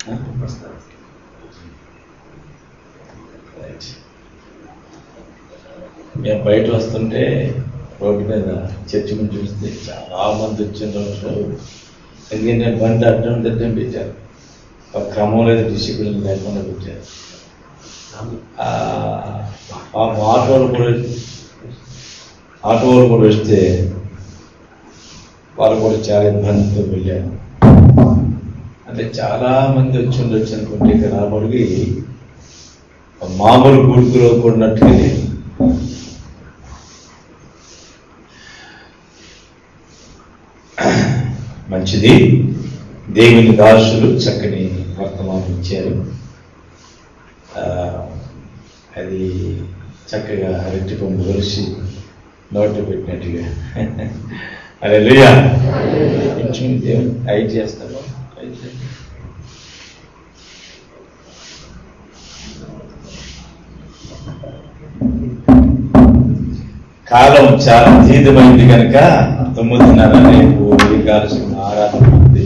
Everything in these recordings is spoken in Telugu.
Right. మేము బయట వస్తుంటే రోడ్డు మీద చర్చి మీద చూస్తే చాలా మంది వచ్చిన రోజు ఎందుకంటే బండి అడ్డం తిట్టం పెట్టారు ఒక క్రమం లేదు డిసిప్లిన్ లేకుండా పెట్టారు ఆ, ఆ ఆటోలు కూడా ఆటోలు కూడా వస్తే వాళ్ళు కూడా చాలా ఇబ్బందితో వెళ్ళారు అంటే చాలా మంది వచ్చి ఉండొచ్చు అనుకుంటే ఇక్కడ రాబడికి మామూలు గుడుకులో కూడినట్టుగా లేదు మంచిది దేవుని దాసులు చక్కని వర్తమానం ఇచ్చారు ఆ, అది చక్కగా అరటి పండు కలిసి నోట్లో పెట్టినట్టుగా అదే లుయా కొంచెం దేవుని ఐదు చేస్తాను ఐదు చేస్తాను. కాలం చాలా తీర్థమైంది కనుక తొమ్మిదిన్నర రేపు కాల్సిన ఆరాధన ఉంది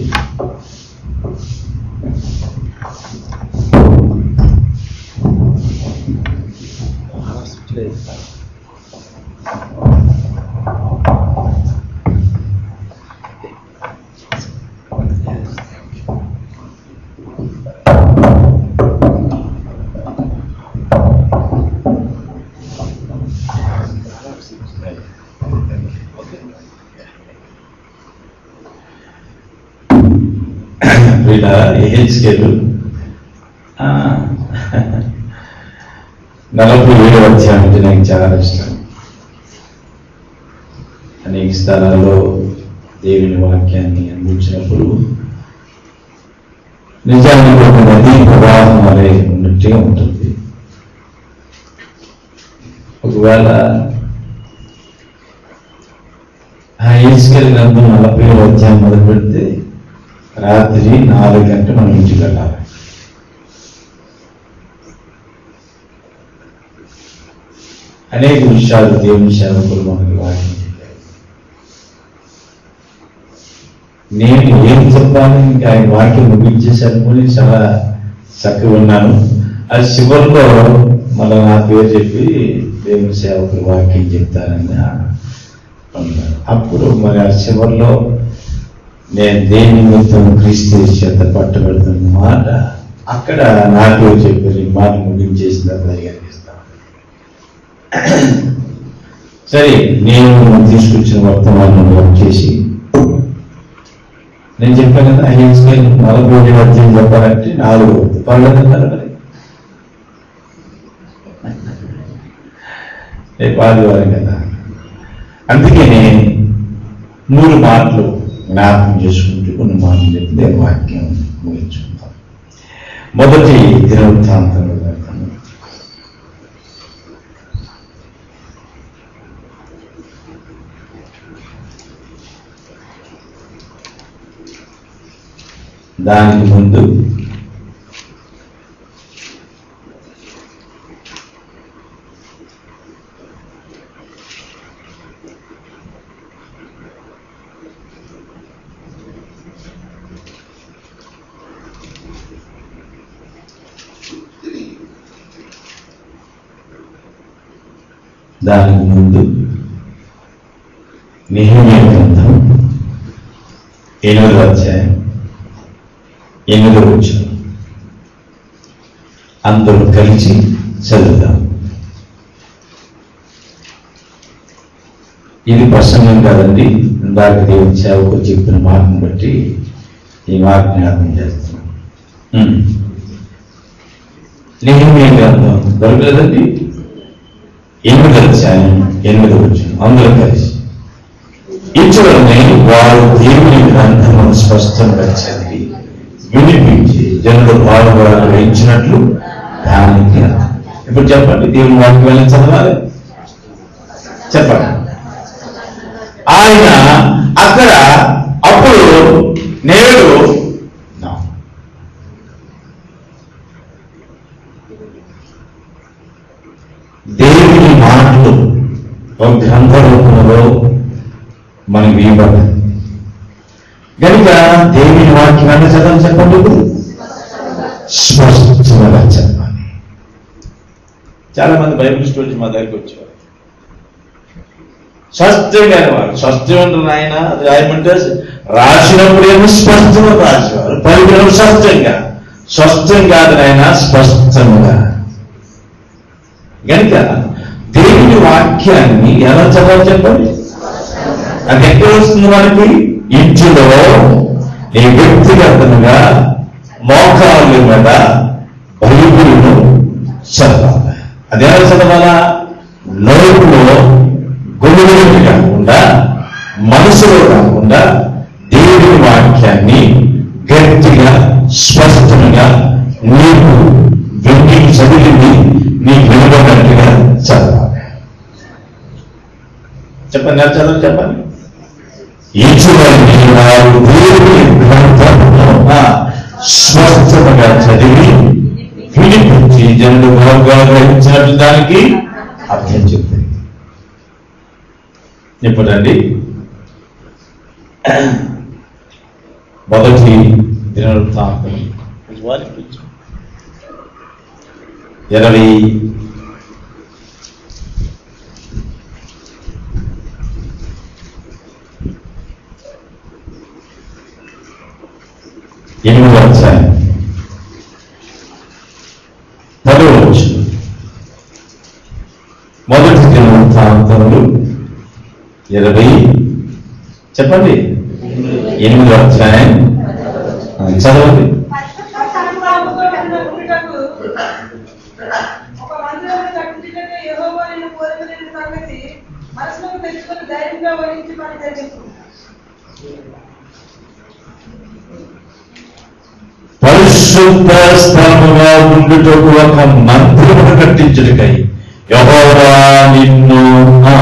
వీళ్ళ ఏహెచ్కేలు నలభై ఏడు అధ్యాయం అంటే నాకు చాలా ఇష్టం అనేక స్థలాల్లో దేవుని వాక్యాన్ని అందించినప్పుడు నిజానికి ఒక నదీ ప్రవాహం వలె ఉన్నట్టే ఉంటుంది ఒకవేళ ఆ ఏసుకెళ్ళి గ్రంథం నలభై ఏడు అధ్యాయం మొదలు పెడితే రాత్రి నాలుగు గంటలు మనం ఇంటికి వెళ్ళాలి అనేక విషయాలు దేవుని సేవకులు మనకి వాక్యం చెప్పారు నేను ఏం చెప్పాలి ఇంకా ఆయన వాక్యం ముగించేసరికి చాలా చక్కగా ఉన్నాను అది చివరిలో మళ్ళీ నా పేరు చెప్పి దేవుని సేవకులు వాక్యం చెప్తారని అన్నారు అప్పుడు మరి ఆ చివరిలో నేను దేని నిమిత్తం క్రీస్తు చేత పట్టబడుతున్న మాట అక్కడ నాకు చెప్పారు ఈ మాట ముగించేసిన తర్వాత కనిపిస్తాను సరే నేను తీసుకొచ్చిన వర్తమానం వచ్చేసి నేను చెప్పాను కదా హెచ్కెల్ నలభై అధ్యయనం చెప్పాలంటే నాలుగు పర్లేదన్నారు మరి రేపు ఆదివారం కదా అందుకని మూడు మాటలు జ్ఞాపకం చేసుకుంటూ కొన్ని మాటలు చెప్తే వాక్యం ముగించుకుంటాం మొదటి దినవృత్తాంతంలో వెళ్తాను దానికి ముందు దానికి ముందు నిహమ్య గ్రంథం ఎనిమిదో అధ్యాయం ఎనిమిదో వచ్చిన అందరూ కలిసి చదువుదాం ఇది ప్రసంగం కాదండి ఇందాక దేవుని సేవకు చెప్పిన మాటను బట్టి ఈ మాట జ్ఞాపకం చేస్తున్నాం ఉమ్. నిహమ్య గ్రంథం దొరకలేదండి ఎనిమిది అధ్యాయం ఎనిమిది వచ్చిన అందరూ కలిసి ఇచ్చుడని వారు దేవుని గ్రంథమును స్పష్టంగా చదివి వినిపించి జనులు పాల్గొన గ్రహించినట్లు దానికి అర్థం. ఇప్పుడు చెప్పండి దేవుని వాక్యం వెళ్ళి చదవాలి చెప్పండి ఆయన అక్కడ అప్పుడు నేడు నా. దేవుని మాటలు ఒక గ్రంథ రూపంలో మనకి ఇవ్వబడింది కనుక దేవుని వాక్యం అంటే చదవని చెప్పండి ఇప్పుడు చాలా మంది బైబిల్ స్టోరీస్ మా దగ్గరికి వచ్చేవారు స్పష్టంగా వారు స్పష్టం ఉంటుంది ఆయన అది రాయమంటే రాసినప్పుడు ఏమో స్పష్టంగా రాసేవారు పలికినప్పుడు స్పష్టంగా స్పష్టం కాదు ఆయన స్పష్టంగా కనుక దేవుని వాక్యాన్ని ఎలా చదవాలి చెప్పండి అది ఎక్కడ వస్తుంది మనకి ఇంటిలో నీ వ్యక్తిగతంగా మోకాళ్ళ మీద బైబిల్ను చదవాలి అది ఎలా చదవాలా నోరులో గొలుగులు కాకుండా మనసులో కాకుండా దేవుని వాక్యాన్ని గట్టిగా స్పష్టంగా నీకు వెండి చదివింది నీ వినబడినట్టుగా చదవాలి చెప్పండి ఎలా చదవాలి చెప్పండి ఇటువంటి వారు దేవుని గ్రంథమును ఆ, స్పష్టంగా చదివి వినిపించి జనులు బాగా గ్రహించినట్లు దానికి అర్థం చెప్తుంది ఇప్పుడండి మొదటి దినవృత్తాంతం ఇరవై ఎనిమిది వచ్చాయి పదో వచ్చు మొదటి దినవృత్తాంతములు ఇరవై చెప్పండి ఎనిమిది అధ్యాయం ఆ, చదవండి పరిశుద్ధ స్థలముగా ఉండుటకు ఒక మందిరమును కట్టించుటకు యెహోవా నిన్ను కోరుకునే సంగతి మనసులోకి తెచ్చుకొని ధైర్యంగా వహించి పని జరిగించు పరిశుద్ధ స్థలముగా ఉండుటకు ఒక మందిరమును కట్టించుటకై యెహోవా నిన్ను ఆ,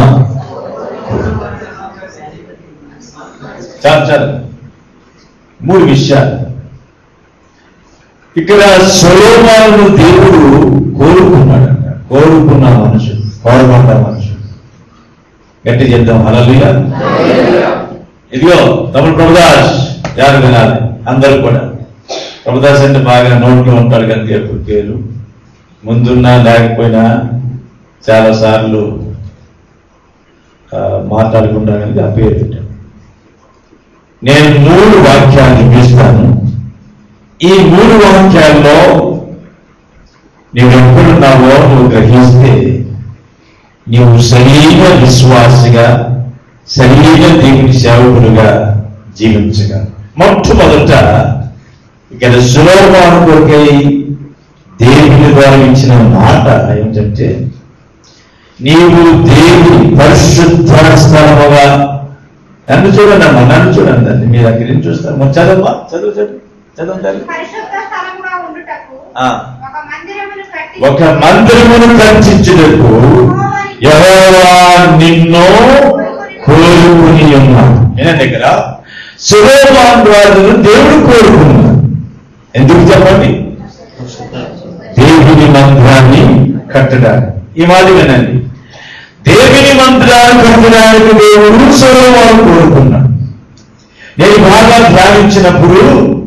చాలు చాలు మూడు విషయాలు ఇక్కడ సొలోమాను దేవుడు కోరుకున్నాడంట కోరుకున్న మనుషుడు కోరమంట మనుషుడు గట్టి చెప్తాం అలలుగా ఇదిగో తమ్ముడు ప్రభుదాస్ యారు వినాలి అందరూ కూడా ప్రభుదాస్ అంటే బాగా నోట్లో ఉంటాడు కనుక ఎప్పుడు పేరు ముందున్నా లేకపోయినా చాలా సార్లు ఆ, మాట్లాడకుండా కనుక ఆ పేరు పెట్టాను నేను మూడు వాక్యాలు చూపిస్తాను ఈ మూడు వాక్యాల్లో నీవు ఎక్కడున్నావో నువ్వు గ్రహిస్తే నీవు సరైన విశ్వాసిగా సరైన దేవుని సేవకులుగా జీవించగా మొట్టమొదట ఇక్కడ సులోమాను కొరకై దేవుని ద్వారా ఇచ్చిన మాట ఏమిటంటే నీవు దేవుని పరిశుద్ధ స్థలముగా నన్ను చూడండి అమ్మా నన్ను చూడండి అండి మీ దగ్గర నుంచి చూస్తాను మరి చదవమ్మా చదువు చదువు చదువు చదువు పరిశుద్ధ స్థలముగా ఉండుటకు ఆ. ఒక మందిరమును కట్టి ఒక మందిరమును కట్టించుటకు యెహోవా నిన్ను కోరుకుని ఉన్నాడు వినండి దగ్గర సులోమాన్ రాజును దేవుడు కోరుకున్నాడు ఎందుకు చెప్పండి దేవుని మందిరాన్ని కట్టడానికి ఈ మాట వినండి దేవుని మందిరాన్ని కట్టడానికి దేవుడు సులోమాను కోరుకున్నాడు నేను బాగా ధ్యానించినప్పుడు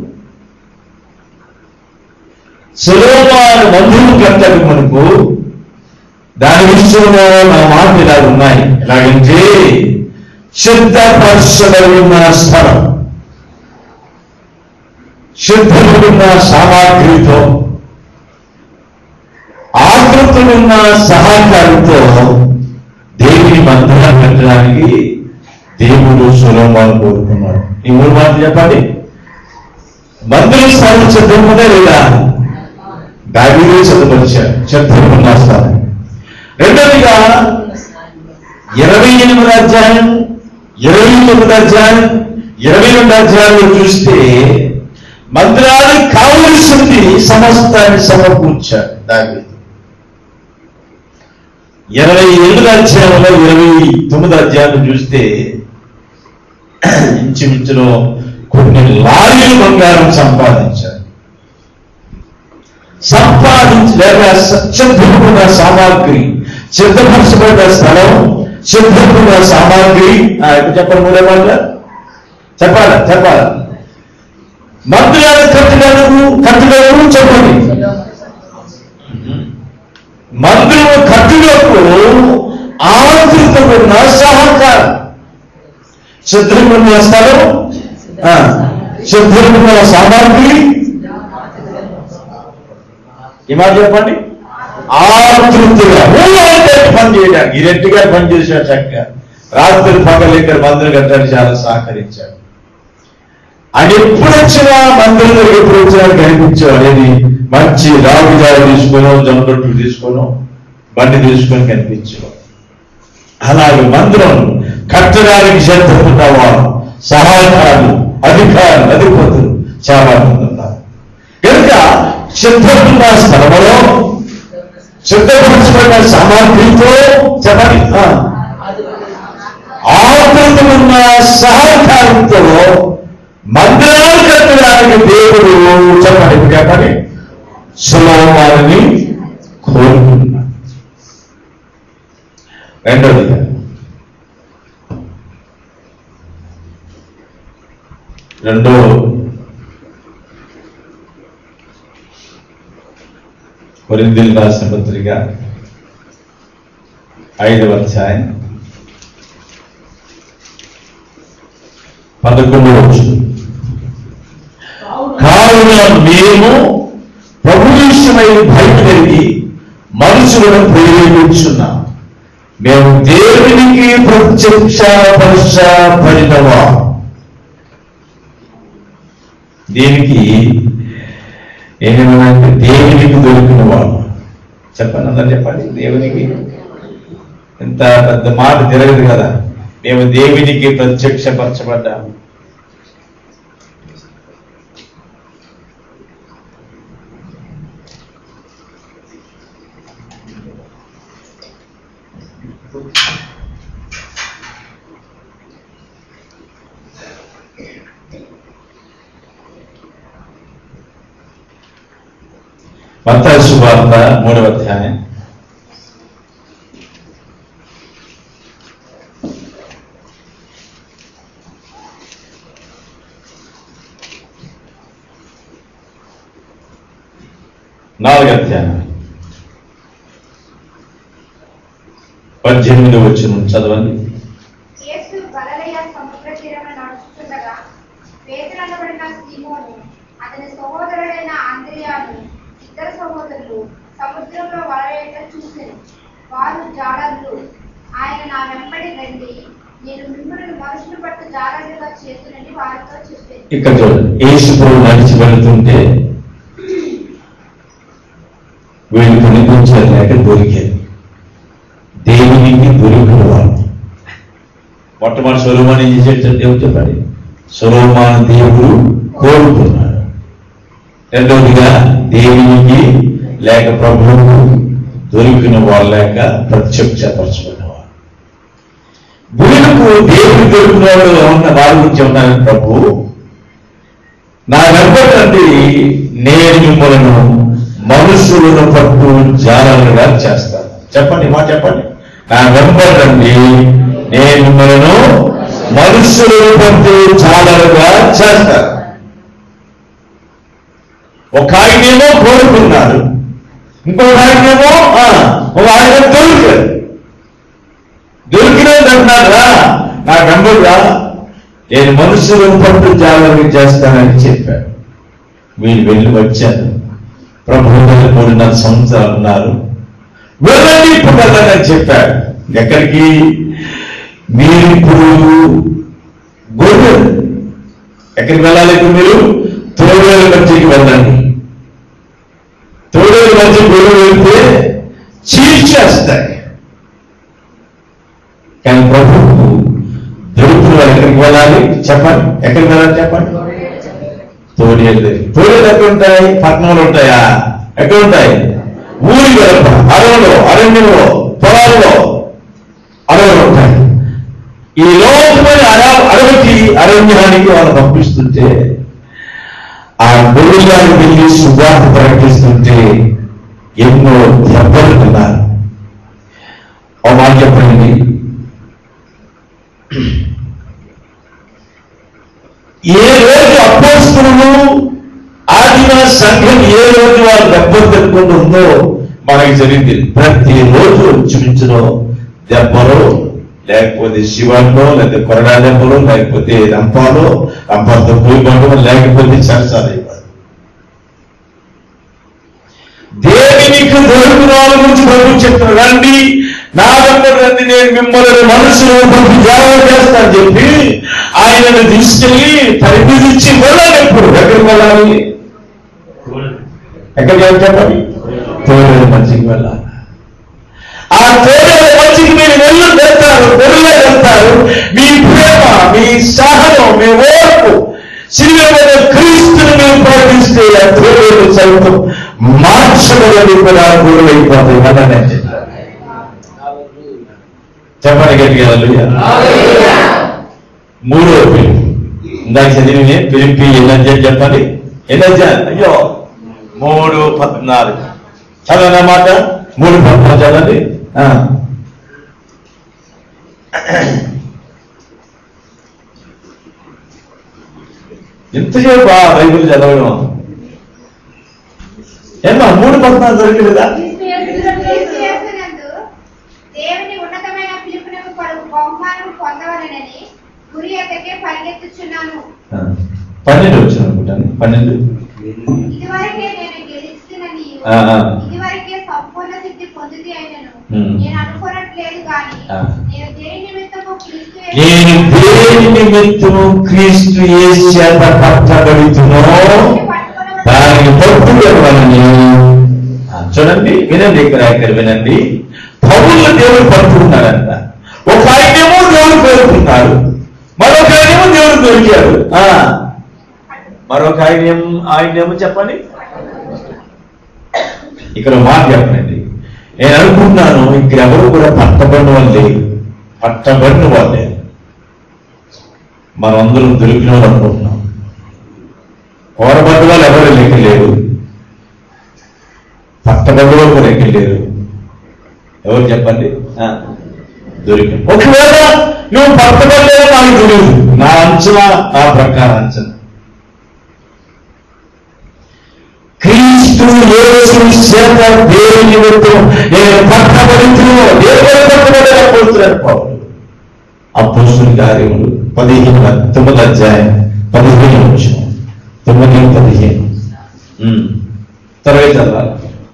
సులోమాను మందిరం కట్టక మనకు దాని విషయంలో నా మాటలు ఇలా ఉన్నాయి ఎలాగంటే సిద్ధపరచబడిన స్థలం సిద్ధపడిన సామాగ్రితో ఆకృతులున్న సహకారంతో దేవుని మందిరం కట్టడానికి దేవుడు సులోమాను కోరుకున్నాడు ఈ మూడు మాటలు చెప్పండి మందిరం స్థానం సిద్ధముందే లేదా దావీదే సిద్ధపరిచారు సిద్ధమున్న స్థానం రెండవదిగా ఇరవై ఎనిమిది అధ్యాయం ఇరవై తొమ్మిది అధ్యాయం ఇరవై రెండు అధ్యాయంలో చూస్తే మందిరానికి కావలసింది సమస్తాన్ని సమకూర్చాడు దావీదు ఇరవై ఎనిమిది అధ్యాయంలో ఇరవై తొమ్మిది అధ్యాయం చూస్తే ఇంచుమించులో కొన్ని లారీలు బంగారం సంపాదించారు సంపాదించి లేక సిద్ధపడిన సామాగ్రి సిద్ధపరచబడిన స్థలం సిద్ధపడిన సామాగ్రి ఆ, ఇప్పుడు చెప్పండి మూడే మాట చెప్పాలా చెప్పాలా మందిరాన్ని కట్టగలరు కట్టగలరు చెప్పండి మందిరాన్ని మందిరము కట్టులకు ఆతృతమైన సహకారం సిద్ధమైన స్థలం ఆ, సిద్ధమైన సామాగ్రి ఈ మాట చెప్పండి ఆతృతగా ఊరంటే పని చేయడానికి ఈ రెడ్డి గారు పని చేశాడు చక్కగా రాత్రి పగలు ఇక్కడ మందిరం కట్టడానికి చాలా సహకరించాడు ఆయన ఎప్పుడు వచ్చినా మందిరం దగ్గర ఎప్పుడు వచ్చినా కనిపించేవాడు ఏది మంచి రాగి జావ తీసుకోను జొన్నరొట్టు తీసుకోను బండి తీసుకొని కనిపించేవాడు అలాగే మందిరం కట్టడానికి సిద్ధపడ్డవారు సహాయకారులు అధికారులు అధిపతులు చాలా మంది ఉన్నారు కనుక సిద్ధపడిన స్థలంలో సిద్ధపరచబడిన సామాగ్రితో చెప్పండి ఆ, ఆకృతమున్న సహకారంతో మందిరాలు కట్టడానికి దేవుడు చెప్పండి ఇప్పుడు చెప్పండి సులభమాలని కోరుకున్నాడు రెండవదిగా రెండో కొరిందిల్ రాసిన పత్రిక ఐదవ అధ్యాయం పదకొండవ వచ్చింది కావున మేము ప్రభుత్వమై భయపెరిగి మనుషులను ప్రేరేపించున్నాం మేము దేవునికి ప్రత్యక్ష పరచబడినవా దీనికి ఏమేమంటే దేవునికి దొరికిన వాడు చెప్పండి అందరు చెప్పండి దేవునికి ఇంత పెద్ద మాట తిరగదు కదా మేము దేవునికి ప్రత్యక్షపరచబడ్డాము మత్తాయి శుభార్త మూడవ అధ్యాయం నాలుగు అధ్యాయం పద్దెనిమిది వచ్చిన చదవండి యేసు గలిలయ సముద్ర తీరమున నడుచుచుండగా పేతురనబడిన సీమోను అతని సహోదరుడైన ఆంద్రియాను ఇద్దరు సహోదరులు సముద్రంలో వలవేయటం చూసిరి వారు జాలర్లు ఆయన నా వెంబడి రండి నేను మిమ్మల్ని మనుషులు పట్టు జాలర్లుగా చేతునని వారితో చెప్పాను ఇక్కడ చూడండి యేసు ప్రభు నడిచి వెళుతుంటే వీళ్ళు కనిపించలేక దొరికారు దేవునికి దొరికిన వాళ్ళు మొట్టమొదటి స్వరూపాన్ని ఏం చేసేట దేవుడు చెప్పండి స్వరూపాన్ని దేవుడు కోరుకున్నాడు రెండవదిగా దేవునికి లేక ప్రభువుకు దొరికిన వాళ్ళు లేక ప్రత్యక్షపరచబడినవాడు వీళ్ళకు దేవుడు దొరికిన వాళ్ళు ఉన్న వారి గురించి ఉన్నారని ప్రభు నా వెంబడండి నేను మిమ్మలను మనుషులను పట్టు జాలలుగా చేస్తాను చెప్పండి మాట చెప్పండి నా వెంబడండి నేను మిమ్మలను మనుషులను పట్టు జాలలుగా చేస్తాను ఒక ఆయనేమో కోరుకున్నాడు ఇంకొక ఆయనేమో ఆ, ఒక ఆయన దొరికాడు దొరికినది అంటున్నారా నా వెంబడిగా నేను మనుషులను పట్టు జాగ్రత్త చేస్తానని చెప్పాడు వీళ్ళు వెళ్ళి వచ్చారు ప్రభు దగ్గర మూడున్నర సంవత్సరాలు ఉన్నారు వెళ్ళండి ఇప్పుడు వెళ్ళండి అని చెప్పాడు ఎక్కడికి మీరు ఇప్పుడు గొర్రెలు ఎక్కడికి వెళ్ళాలి ఇప్పుడు మీరు తోడేల మధ్యకి వెళ్ళండి తోడేల మధ్య గొర్రెలు వెళ్తే చీల్చేస్తాయి కానీ ప్రభు దొరుకుతున్న వాళ్ళు ఎక్కడికి వెళ్ళాలి చెప్పండి ఎక్కడికి వెళ్ళాలి చెప్పండి తోడేళ్ళు తోడేళ్ళు ఎక్కడ ఉంటాయి పట్టణంలో ఉంటాయా ఎక్కడ ఉంటాయి ఊరి వెలుప అడవులో అరణ్యంలో పొలాల్లో అడవులు ఉంటాయి ఈ లోకమైన అడ అడవికి అరణ్యానికి వాళ్ళు పంపిస్తుంటే ఆ గొర్రెలను వెళ్ళి సువార్త ప్రకటిస్తుంటే ఎన్నో దెబ్బలు తిన్నారు ఓ మాట చెప్పండి ఏ రోజు అపోస్తులు ఆదిమ సంఘం ఏ రోజు వారు దెబ్బలు తినకుండా ఉందో మనకి జరిగింది ప్రతిరోజు ఇంచుమించులో దెబ్బలు లేకపోతే శివన్లో లేకపోతే కొరడా దెబ్బలు లేకపోతే రంపాలు రంపాలతో పోయిపడడం లేకపోతే చర్చాలు అయిపోవడం దేవునికి దొరుకున వాళ్ళ గురించి ప్రభు చెప్తున్నారు రండి నా దగ్గర రండి నేను మిమ్మల్ని మనుషులు పంపి జాగ్రత్త చేస్తాను చెప్పి ఆయనను తీసుకెళ్లి పరిపిదించి వెళ్ళాలి ఎప్పుడు ఎక్కడికి వెళ్ళాలి ఎక్కడికి వెళ్ళాలి చెప్పండి తోడేడు మంచికి వెళ్ళాలి ఆ తోడేడు మంచికి మీరు వెళ్ళు వెళ్తారు వెళ్ళే వెళ్తారు మీ ప్రేమ మీ సహనం మీ ఓర్పు సిరిమైన క్రీస్తుని మీరు ప్రకటిస్తే ఆ తోడేడు సైతం మార్చబడి కూడా గురువైపోతాయి కదా నేను చెప్పాను చెప్పండి గట్టిగా హల్లెలూయా. మూడో పిలుపు ఇందాక చదివినే పిలిపి ఎన్నది చెప్పండి ఎన్నది అయ్యో మూడు పద్నాలుగు చదవన మాట మూడు పద్నాలుగు చదవండి ఆ. ఎంతసేపు ఆ బైబిల్ చదవడం ఏమా మూడు పద్నాలుగు దొరికిలేదా క్రీస్తు యేసునందు దేవుని ఉన్నతమైన పిలుపునకు పలుకు బహుమానం పొందవలనని గురి ఎద్దకే పరిగెత్తుచున్నాను ఆ. పన్నెండు వచ్చిన అనుకుంటాను పన్నెండు ఇదివరకే నేను గెలిచినని ఆ, ఆ. ఇదివరకే సంపూర్ణ సిద్ధి పొందితే అయినను ఉమ్. నేను అనుకోనట్లేదు కానీ ఆ. నేను దేని నిమిత్తము క్రీస్తు నేను దేని నిమిత్తము క్రీస్తు యేసు చేత పట్టబడుతున్నో దానికి పట్టుకోవాలని ఆ, చూడండి వినండి ఇక్కడ ఇక్కడ వినండి పౌరులు దేవుడు పట్టుకున్నాడంట ఒక ఆయనేమో దేవుడు పేరుకున్నాడు మరొక ఆయనేమో దేవుడు దొరికాడు ఆ, మరొక ఆయన ఆయనేమో చెప్పండి ఇక్కడ ఒక మాట చెప్పండి నేను అనుకుంటున్నాను ఇక్కడ ఎవరు కూడా పట్టబడిన వాళ్ళే పట్టబడిన వాళ్ళే మనందరం దొరికిన వాళ్ళు అనుకుంటున్నాం కోరబడ్డ వాళ్ళు ఎవరు లెక్కలేరు పట్టబడ్డ వాళ్ళు కూడా లెక్కలేరు ఎవరు చెప్పండి ఆ, దొరికి ఒకవేళ నువ్వు పట్టబడలేదో నాకు తెలియదు నా అంచనా నా ప్రకారం అంచనా క్రీస్తు యేసు చేత దేవుని నిమిత్తం నేను పట్టబడుతూ దేవుని పట్టబడలేకపోతున్నాను పౌరులు అపోస్తుల కార్యములు పదిహేను తొమ్మిది అధ్యాయం పదిహేను వచ్చిన తొమ్మిది పదిహేను ఉమ్. తర్వాత చదవాలి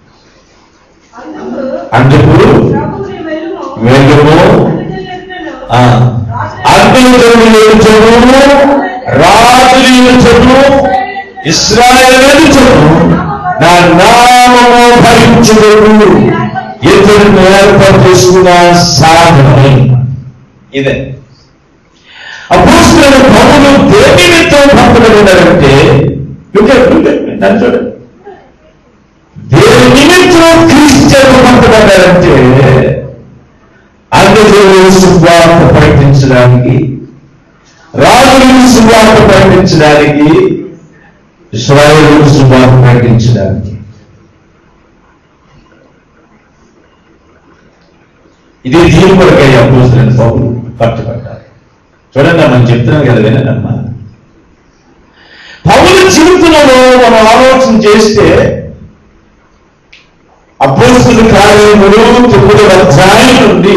అందుకు అందుకు ప్రభువుని వెలుగు వెలుగు అందుచేతను ఆ, అగ్నిజనులు ఎదుచను రాజులు ఎదుచను ఇస్రాయల్ ఎదుచను నా నామము భరించుడు ఇతరుని ఏర్పాటు చేసుకున్న సాధనమే ఇదే అపోస్తుల పౌరులు దేని నిమిత్తం పంపబడినారంటే నన్ను చూడండి దేని నిమిత్తం క్రీస్తు పంపబడ్డారంటే అందరూ సువార్త ప్రకటించడానికి రాజులు సువార్త ప్రకటించడానికి ఇస్రాయేలు సువార్త ప్రకటించడానికి ఇది దీని కొరకై అపోస్తులైన పౌరులు పట్టుబడ్డారు చూడండి మనం చెప్తున్నాం కదా వినమ్మా పౌరుల జీవితంలో మనం ఆలోచన చేస్తే అపోస్తుల కార్యములు తొమ్మిది అధ్యాయం నుండి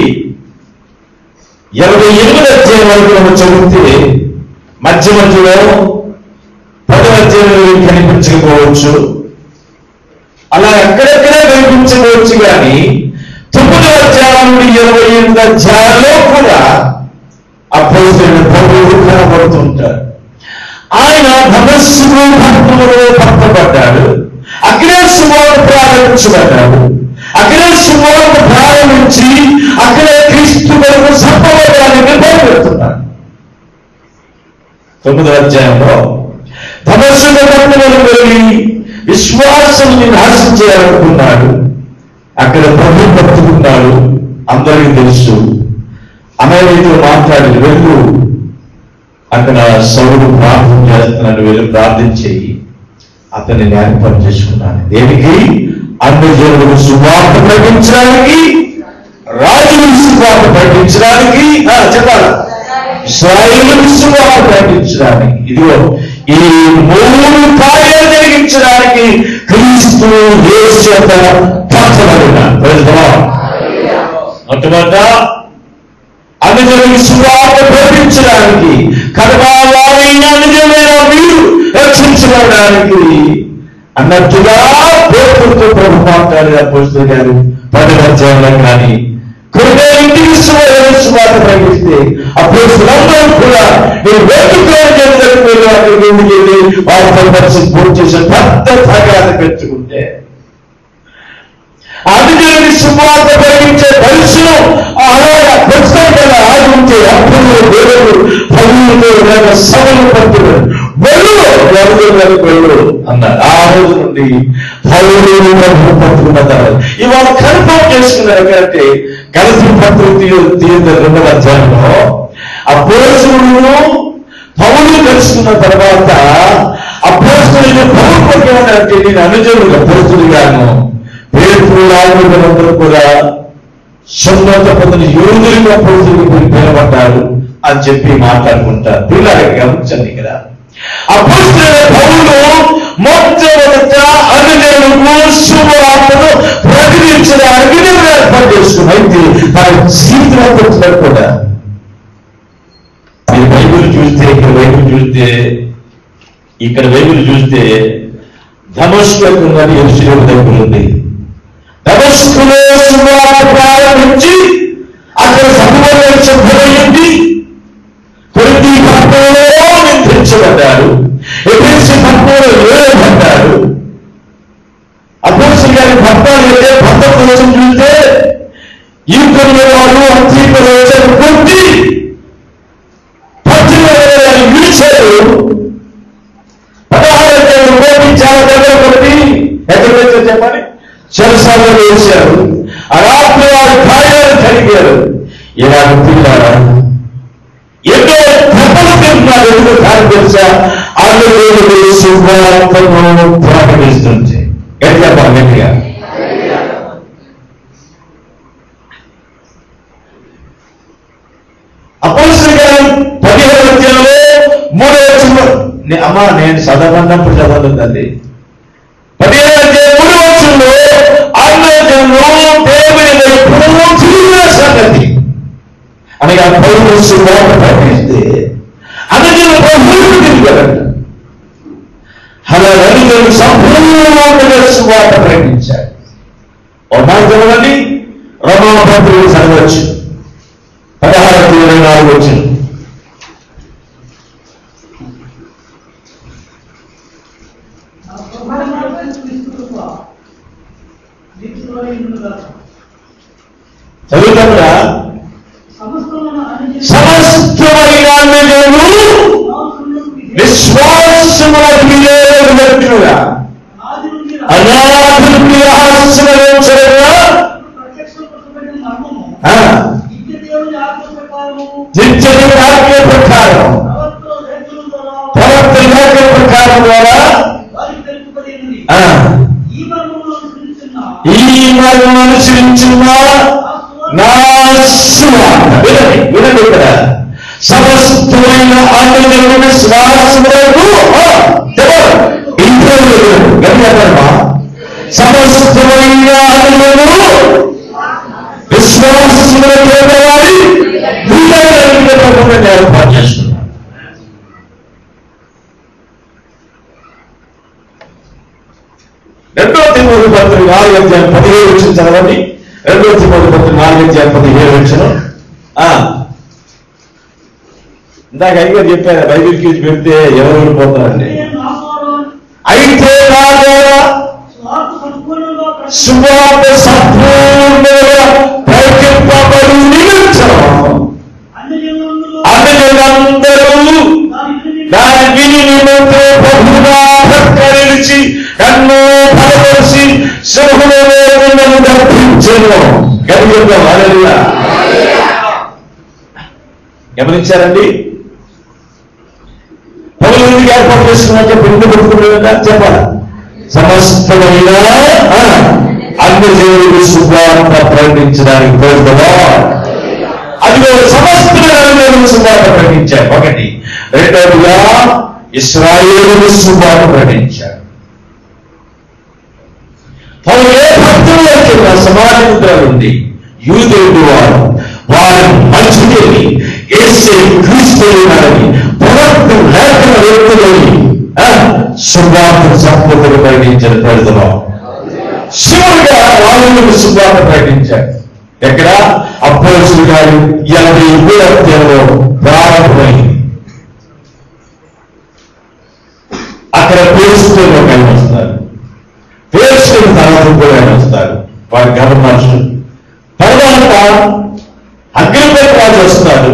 ఇరవై ఎనిమిది అధ్యాయం వరకు మనం చదివితే మధ్య మధ్యలో పది అధ్యాయంలో కనిపించకపోవచ్చు అలా ఎక్కడెక్కడే కనిపించవచ్చు కానీ తొమ్మిది అధ్యాయం నుండి ఇరవై ఎనిమిది అధ్యాయంలో కూడా అపోస్తులైన పౌరులు కనబడుతుంటారు ఆయన ధనస్సులో భక్తులలో పట్టబడ్డాడు అగ్నే సుమారు ప్రారంభించబడ్డాడు అగ్నే సుమారు ప్రారంభించి అగ్నే క్రీస్తు వరకు సంభవాన్ని బయలుపెడుతున్నాడు తొమ్మిదో అధ్యాయంలో ధనస్సుల భక్తులను వెళ్ళి విశ్వాసం నాశనం చేయాలనుకున్నాడు అక్కడ ప్రభు పట్టుకున్నాడు అందరికీ తెలుసు అమెరికతో మాట్లాడి వెళ్ళు అక్కడ సౌడు ప్రార్థన చేస్తున్నాడు వెళ్ళి ప్రార్థన చెయ్యి అతన్ని ఏర్పాటు చేసుకున్నాను దేనికి అన్యజనులకు సువార్త ప్రకటించడానికి రాజులు సువార్త ప్రకటించడానికి ఆ, చెప్పాలి ఇస్రాయేలు సువార్త ప్రకటించడానికి ఇదిగో ఈ మూడు కార్యాలు జరిగించడానికి క్రీస్తు యేసు చేత నియమించబడిన Praise the Lord. మొట్టమొదట అనుజులకు సువార్త ప్రకటించడానికి కడవారైన నిజమైన మీరు రక్షించబడడానికి అన్నట్టుగా పేరుతో ప్రభు మాట్లాడిన అపోజిట్ గారు పది అధ్యాయంలో కానీ కృపే ఇంటికి సువార్త సువార్త ప్రకటిస్తే అపోజితులందరూ కూడా మీరు వేడుకోవడం జరిగినట్టు మీరు అక్కడికి ఎందుకు వెళ్ళి వారితో పరిస్థితి పూర్తి చేసిన పెద్ద తగాద పెంచుకుంటే అందుకని సువార్త ప్రకటించే దర్శనం అలాగా పుస్తకం కదా ఆగి ఉంటే అప్పుడు దేవుడు పనులతో లేక సభలు పట్టుకుని వెళ్ళు వరదలకు వెళ్ళు అన్నారు ఆ రోజు నుండి పౌరులు ప్రభు పట్టుకున్న తర్వాత ఇవాళ కన్ఫర్మ్ చేసుకున్నారు కాబట్టి కలిసి పత్రిక తీర్థ రెండవ అధ్యాయంలో ఆ పోషుడు పౌరులు తెలుసుకున్న తర్వాత అపోస్తులు పౌరు పట్టుకున్నారంటే నేను అనుజనుడు అపోస్తులుగాను పేరు రాజులందరూ కూడా సున్నత పొందిన యోధులుగా పొందులు పిలవబడ్డారు అని చెప్పి మాట్లాడుకుంటారు పిల్లలకి గమనించండి ఇక్కడ అపోస్తులైన పౌరులు మొట్టమొదట అనుజనులకు శుభవార్తను ప్రకటించడానికి నేను ఏర్పాటు చేసుకున్నాను అయితే తన జీవితంలో కూడా మీరు బైబిల్ చూస్తే ఇక్కడ బైబిల్ చూస్తే ఇక్కడ బైబిల్ చూస్తే ధనుష్కు ఉన్నది ఎరుసలేము దగ్గర ఉంది ధనుష్కులో సుమారు ప్రారంభించి అక్కడ సముదాయం సభ్యులయ్యింది ప్రతి పట్టణంలో నిద్రించబడ్డారు ఎపిసి పట్టణంలో వేయబడ్డారు అపోసులు గారి భక్తాలు అయితే భక్త కోసం చూస్తే ఈ కొన్ని వారు అంతీకులు వచ్చారు కొట్టి పద్దెనిమిది విడిచారు పదహారు అధ్యాయులు కోటి చాలా దగ్గర కొట్టి ఎక్కడ వచ్చారు చెప్పండి చెరసాలలో వేశారు ఆ రాత్రి వారి కార్యాలు కలిగారు ఇలా పిల్లారా ఎన్నో తపలు తింటున్నారు ఎందుకు కాదు తెలుసా అందులో శుభార్తను ప్రకటిస్తుంది గట్టిగా చెప్పాలి గట్టిగా అపోజిట్ గారు పదిహేను అధ్యాయంలో మూడో వచ్చిన అమ్మా నేను చదవన్నప్పుడు చదవలేదు తల్లి పదిహేను అధ్యాయం మూడో వచ్చంలో ఆలోచనలు దేవుని వైపు తిరిగిన సంగతి అనగా పౌరులు సువార్త ప్రకటిస్తే అనుజులు ప్రభువుకు తిరిగారంట అలా అనుజులు సంపూర్ణంగా సువార్త ప్రకటించారు ఓ మాట చదవండి రమాపత్రిక చదవచ్చు పదహారు ఇరవై నాలుగు వచ్చింది చదువుతారా సమస్తమైన అనుజులు విశ్వాసముల క్రియలుగా అనాథులకి రహస్యమరించగా నిత్యదేవుని ఆజ్ఞ ప్రకారం ప్రవర్తన ఆజ్ఞ ప్రకారం ద్వారా ఆ, ఈ మార్గం అనుసరించిన నా సువార్త వినండి వినండి ఇక్కడ సమస్తమైన ఆనందమైన విశ్వాసములకు ఇంట్లో గమ్యమా సమస్తమైన ఆనందము విశ్వాసములకు వారి వీళ్ళని ఏర్పాటు చేస్తున్నారు రెండో తిమ్మడి పత్రిక నాలుగు అధ్యాయం పదిహేడు వచ్చిన చదవండి రెండో తిమ్మడి పత్రిక నాలుగు అధ్యాయం పదిహేడు వచ్చిన ఇందాక అయ్యో చెప్పారు బైబిల్ క్యూజ్ పెడితే ఎవరు ఓడిపోతారండి అయితే రాజా సువార్త సంపూర్ణంగా ప్రకటింపబడి నిమిత్తం అందరూ దాని విని నిమిత్తం ప్రభుగా ప్రకటించి కన్ను బలపరిచి సింహులో నన్ను దర్పించను గడిగిద్దాం అలెలుయా గమనించారండి పౌరులు ఎందుకు ఏర్పాటు చేసుకున్నా చెప్పి ఎందుకు పెట్టుకున్నారా చెప్పాలి సమస్తమైన ఆ, అన్ని దేవుడు శుభార్త ప్రకటించడానికి కోరుతుందా అదిగో సమస్తమైన దేవుడు శుభార్త ప్రకటించారు ఒకటి రెండవదిగా ఇస్రాయేలు శుభార్త ప్రకటించారు పౌరు ఏ భక్తులు వచ్చినా సమాజ ముద్రలు ఉంది యూదేవుడు వారు వారు మంచిదేవి ఏసే క్రీస్తు ఉన్నారని ప్రవర్తన లేఖన వ్యక్తులని శుభార్త సంపదలు ప్రకటించారు పెడతాం శివుడిగా వాళ్ళకు శుభార్త ప్రకటించారు ఎక్కడ అప్పలసుడు గారు ఎనభై ఏడు అధ్యాయంలో ప్రారంభమైంది అక్కడ పేరుస్తున్న ఒక ఆయన వస్తారు పేరుస్తున్న తర్వాత ఇంకో ఆయన వస్తారు వారి గవర్నర్స్ తర్వాత అగ్నిపై రాజు వస్తాడు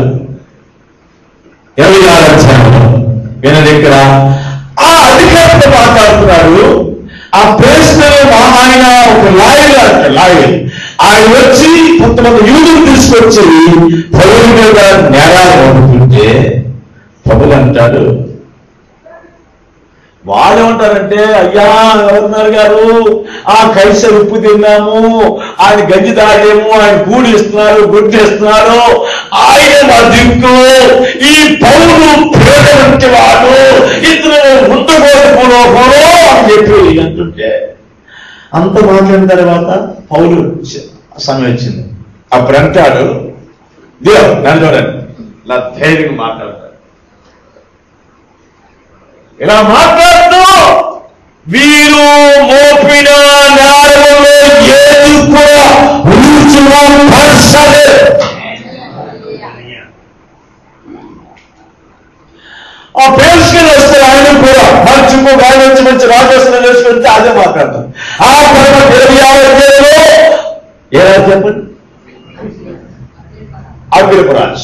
ఇరవై ఆరు అధ్యాయంలో వినది ఇక్కడ ఆ అధికారితో మాట్లాడుతున్నాడు ఆ ప్రేస్లో మా ఆయన ఒక లాయర్ అంట లాయర్ ఆయన వచ్చి కొంతమంది యూదులు తీసుకొచ్చి పౌరుల మీద నేరాలు పంపుతుంటే పౌలు అంటాడు వాళ్ళు ఏమంటారంటే అయ్యా గవర్నర్ గారు ఆ కైసర్ ఉప్పు తిన్నాము ఆయన గంజి తాగేము ఆయన కూడి ఇస్తున్నారు గుడ్డు ఇస్తున్నారు ఆయన మా దిక్కు ఈ పౌరు పేద వంటి వాడు ఇతను ఉండకూడదు పూర్వకంలో అని చెప్పి అంటుంటే అంత మాట్లాడిన తర్వాత పౌలు సమయం వచ్చింది అప్పుడు అంటాడు దియో నన్ను చూడండి నా ధైర్యంగా మాట్లాడతాడు ఇలా మాట్లాడుతూ వీరు మోపిన నేరములో ఏది కూడా రుచులు పరచలేదు ఆ పేర్చుకుని వస్తే ఆయన కూడా మంచి ఆయన వచ్చి మంచి రాజేశ్వరం చేసుకుంటే అదే మాట్లాడతాం ఆ తర్వాత ఇరవై ఆరు అధ్యాయంలో ఏలా చెప్పండి అగ్రపరాజ్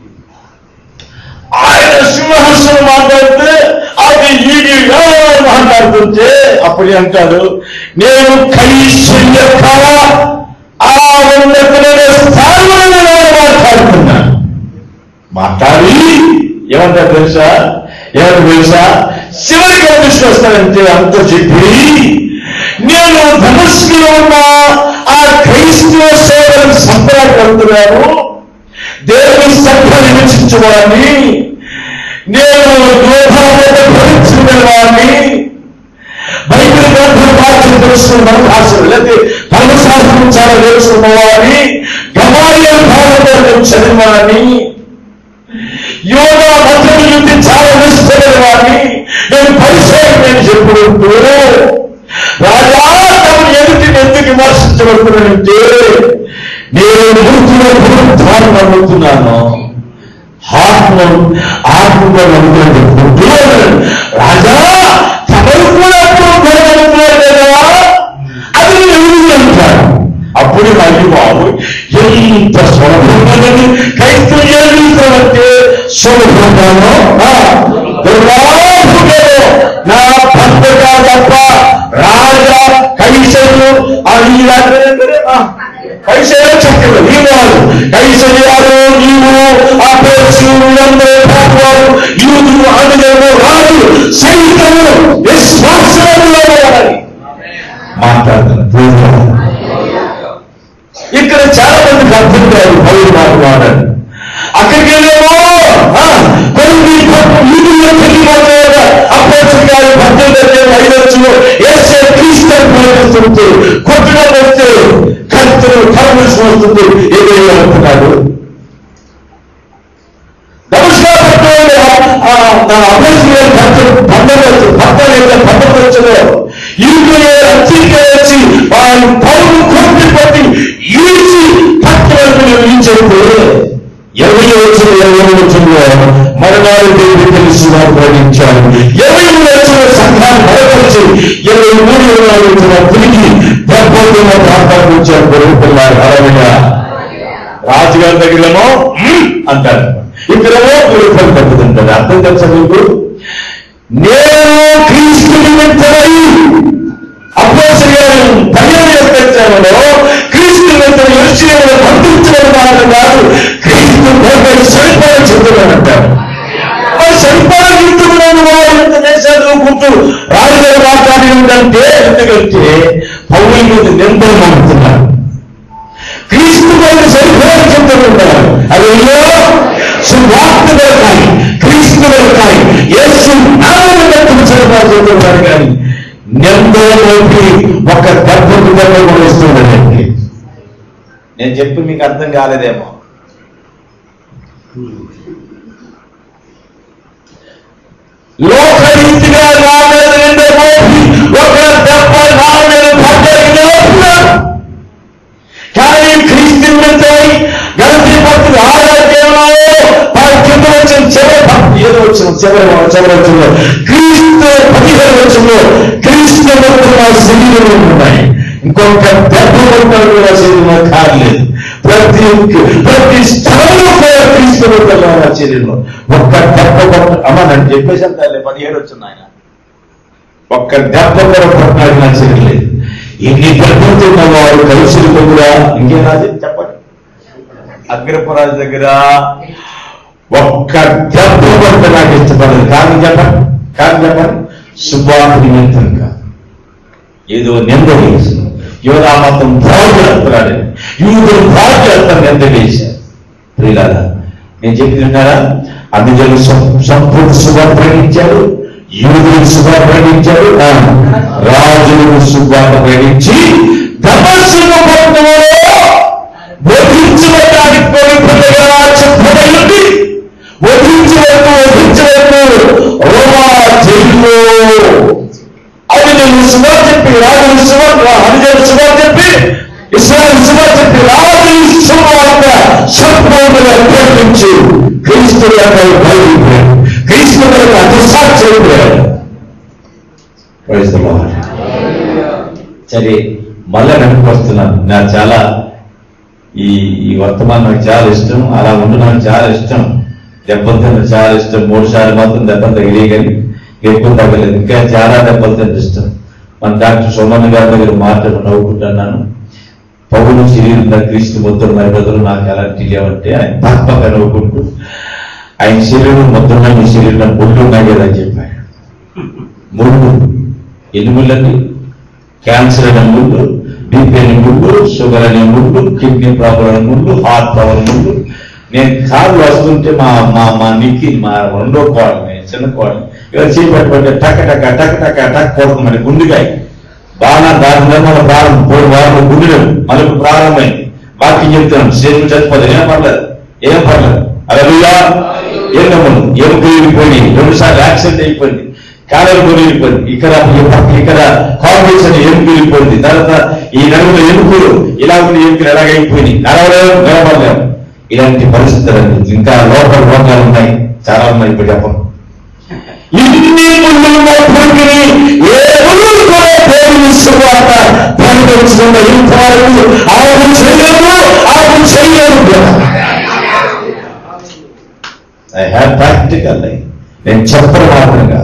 ఆయన సింహాసనం మాట్లాడితే అది ఈడి ఎవరు మాట్లాడుతుంటే అప్పుడు అంటాడు నేను కైశల్య కాల ఆ ఉన్నతమైన స్థానంలో నేను మాట్లాడుతున్నాను మాట్లాడి ఏమంటారు తెలుసా ఏమంటారు తెలుసా చివరికి ఏం తీసుకొస్తానంటే అంత చెప్పి నేను ధనుష్లో ఉన్న ఆ క్రైస్తవ సేవలను సంబరపడుతున్నాను దేవుని సభ నివసించువాడిని నేను లోభాలను భరించిన వాడిని బైబిల్ గ్రంథం భాషను తెలుసుకున్న భాషలు లేకపోతే ధర్మశాస్త్రం చాలా తెలుసుకున్న వాడిని గమాలియ భావంలో నేను చదివాని యోగా మతం యుద్ధి చాలా నిష్ఠమైన వాడిని నేను పరిచయం నేను చెప్పుకుంటూ రాజా తమ ఎదుటి ఎందుకు విమర్శించబడుతున్నానంటే నేను మూర్తిలో పునరుద్ధానం నమ్ముతున్నాను ఆత్మ ఆత్మలో నమ్ముకుంటూ రాజా తమరు కూడా పునరుద్ధానం నమ్ముతున్నారు కదా అది నేను అంటాను అప్పుడు మళ్ళీ బాబు ఎంత సులభంగానని క్రైస్తవ అంటే సులభంగానో దుర్లాభుగా నా భర్తగా తప్ప రాజా కైసలు ఈ కైసలు చక్కలు ఈ వారు కైసలు నీవు ఆ పేరు వీళ్ళందరూ పాపవారు యూదులు ఆంగ్లేయులు రాజు సైతము విశ్వాసంలో మాట్లాడుతున్నారు ఇక్కడ చాలా మందికి అర్థం కాదు పౌరు మాట్లాడారు అక్కడికి వెళ్ళేమో ఆ, కొన్ని ఈదుల్లో పెళ్లి మాట్లాడారు అప్పుడు గారు పద్దెనిమిది ఐదు వచ్చులు వేసే క్రీస్తు ప్రవేశిస్తుంది కొట్టడం వస్తే కత్తులు కరమిషన్ వస్తుంది ఏదైనా అనుకున్నాడు నమస్కారం అభ్యర్థి పండవచ్చు పండలేదు పండవచ్చులో ఇరుకులే అత్తిక వచ్చి వారి పౌరు కోటి పట్టి ఈడ్చి పట్టణకు నిలిచేస్తే ఇరవై వచ్చిన ఇరవై వచ్చిన మరణాలు దేవుడు తెలిసి వారు ప్రకటించారు ఇరవై మూడు వచ్చిన సంఘాన్ని బలపరిచి ఇరవై మూడు ఇరవై నాలుగు వచ్చిన తిరిగి డెబ్బై ప్రాంతానికి వచ్చారు పెరుగుతున్నారు అరవై రాజుగారి దగ్గరేమో "మ్మ్" అంటారు ఇక్కడేమో గురుపడి తగ్గుతుంటారు అర్థం తెలుసా మీకు నేను క్రీస్తు నిమిత్తమై అపోసరి గారు పదిహేను యొక్క అధ్యాయంలో క్రీస్తు నిమిత్తం యోచనలో పంపించడం మాత్రం కాదు క్రీస్తు భూమిపై సరిపడ చెందుతానంటారు మరి సరిపడ చెందుకున్నాను వారు ఎంత చదువుకుంటూ రాజుగారు మాట్లాడి ఉందంటే ఎందుకంటే పౌరుల మీద నిందలు మారుతున్నారు క్రీస్తు వారిని సరిపోయి చెప్తున్నారు అది సువార్త దొరకాలి క్రీస్తు దొరకాలి యేసు నామని చెప్తున్నారు కానీ నిందలోకి ఒక దెబ్బకు దెబ్బ కొనిస్తున్నాడండి నేను చెప్పి మీకు అర్థం కాలేదేమో లోకరీతిగా నా మీద నిండే మోపి ఒక దెబ్బ నా మీద పడ్డది లేపుతున్నాడు. కానీ క్రీస్తు నిమిత్తమై గలతీ పత్రిక ఆరోగ్యంలో కింద వచ్చిన చివరి ప- ఏదో వచ్చిన చివరి చివరి వచ్చిన క్రీస్తు పదిహేను వచ్చిన క్రీస్తు నిమిత్తం నా శరీరంలో ఉన్నాయి ఇంకొక దెబ్బ కొట్టాడు నా శరీరంలో కాలేదు ప్రతి ప్రతి స్థలంలో కూడా క్రీస్తు నిమిత్తం నా శరీరంలో ఒక్క దెబ్బ కొట్ట అమ్మ నన్ను చెప్పేసాను తల్లి పదిహేడు వచ్చింది ఆయన ఒక్క దెబ్బ కూడా కొట్టాడు నా శరీరం లేదు ఇన్ని దెబ్బతున్న వారు కలిసి కూడా ఇంకేం రాజు చెప్పండి అగ్రపురాజు దగ్గర ఒక్క దెబ్బ కొట్ట నాకు ఇష్టపడదు కారణం చెప్పండి కారణం చెప్పండి శుభాను నిమిత్తంగా ఏదో నింద వేసి యోగా మతం బాగు చేస్తున్నాడు యూదులు బాగు చేస్తాను నింద వేశారు ప్రియులారా నేను చెప్పి విన్నారా అందుజను సంపూర్ణ శుభాన్ని ప్రకటించాడు యూదులు శుభాన్ని ప్రకటించాడు ఆ, రాజులు శుభాన్ని ప్రకటించి తపస్సును పట్టణంలో వధించబడడానికి పవిత్రతగా చెప్పబడింది వధించవద్దు వధించవద్దు రోమా జైల్లో అది నేను సుమారు చెప్పి రాజు సుమారు హరిజన సుమారు చెప్పి ఇస్రాయల్ సుమారు చెప్పి రాజు సుమార్త సంపూర్ణంగా ప్రకటించి క్రీస్తు బయలుపోయాడు క్రీస్తు అతిసాక్షిపోయాడు Praise the Lord. సరే మళ్ళా వెనక్కి వస్తున్నాను నాకు చాలా ఈ ఈ వర్తమానం నాకు చాలా ఇష్టం అలా ఉండి నాకు చాలా ఇష్టం దెబ్బలు తిన్న చాలా ఇష్టం మూడు సార్లు మాత్రం దెబ్బలు తగిలే కానీ ఎక్కువ తగ్గలేదు ఇంకా చాలా దెబ్బలు తిన్న ఇష్టం మన డాక్టర్ సోమన్ గారి దగ్గర మాట్లాడి నవ్వుకుంటున్నాను పౌరు శరీరం క్రీస్తు ముద్రమైన బదులు నాకు ఎలాంటి లేవంటే ఆయన తప్పక నవ్వుకుంటూ ఆయన శరీరం ముద్రమైన మీ శరీరం ముళ్ళు ఉన్నాయి కదా అని చెప్పాడు ముళ్ళు ఎన్ని ముళ్ళండి క్యాన్సర్ అనే ముళ్ళు బీపీ అనే ముళ్ళు షుగర్ అనే ముళ్ళు కిడ్నీ ప్రాబ్లం అనే ముళ్ళు హార్ట్ ప్రాబ్లం ముళ్ళు నేను కాళ్ళు వస్తుంటే మా మా మా నిక్కి మా రెండో కోడని చిన్న కోడని ఇలా చేపట్టుకుంటే టక టక టక టక టక్ కొడుతుంది మరి గుండెకాయ బాగా దాని నిర్మాణ ప్రారంభం మూడు వారం గుండెలు మళ్ళీ ఇప్పుడు ప్రారంభమైంది వాక్యం చెప్తున్నాను శరీరం చచ్చిపోతుంది ఏం పర్లేదు ఏం పర్లేదు అలా ఏం నమ్మను ఎముక విరిగిపోయి రెండు సార్లు యాక్సిడెంట్ అయిపోయింది కాలం విరిగిపోయింది ఇక్కడ ఇక్కడ కాంపిటీషన్ ఎముక విరిగిపోయింది తర్వాత ఈ నలుగురు ఎముకలు ఇలా ఉన్న ఎముకలు ఎలాగైపోయినాయి నడవలేము నిలబడలేము ఇలాంటి పరిస్థితులు ఇంకా లోపల రోగాలు ఉన్నాయి చాలా ఉన్నాయి ఇప్పుడు చెప్పను ఇన్ని ముందులు మోపుకుని ఏ ముందు కూడా దేవుని శుభార్త ప్రకటించుకున్న ఇంతవరకు ఆమె చేయలేదు ఆమె చేయలేదు ఐ హ్యావ్ ప్రాక్టికల్ నేను చెప్పడం మాత్రంగా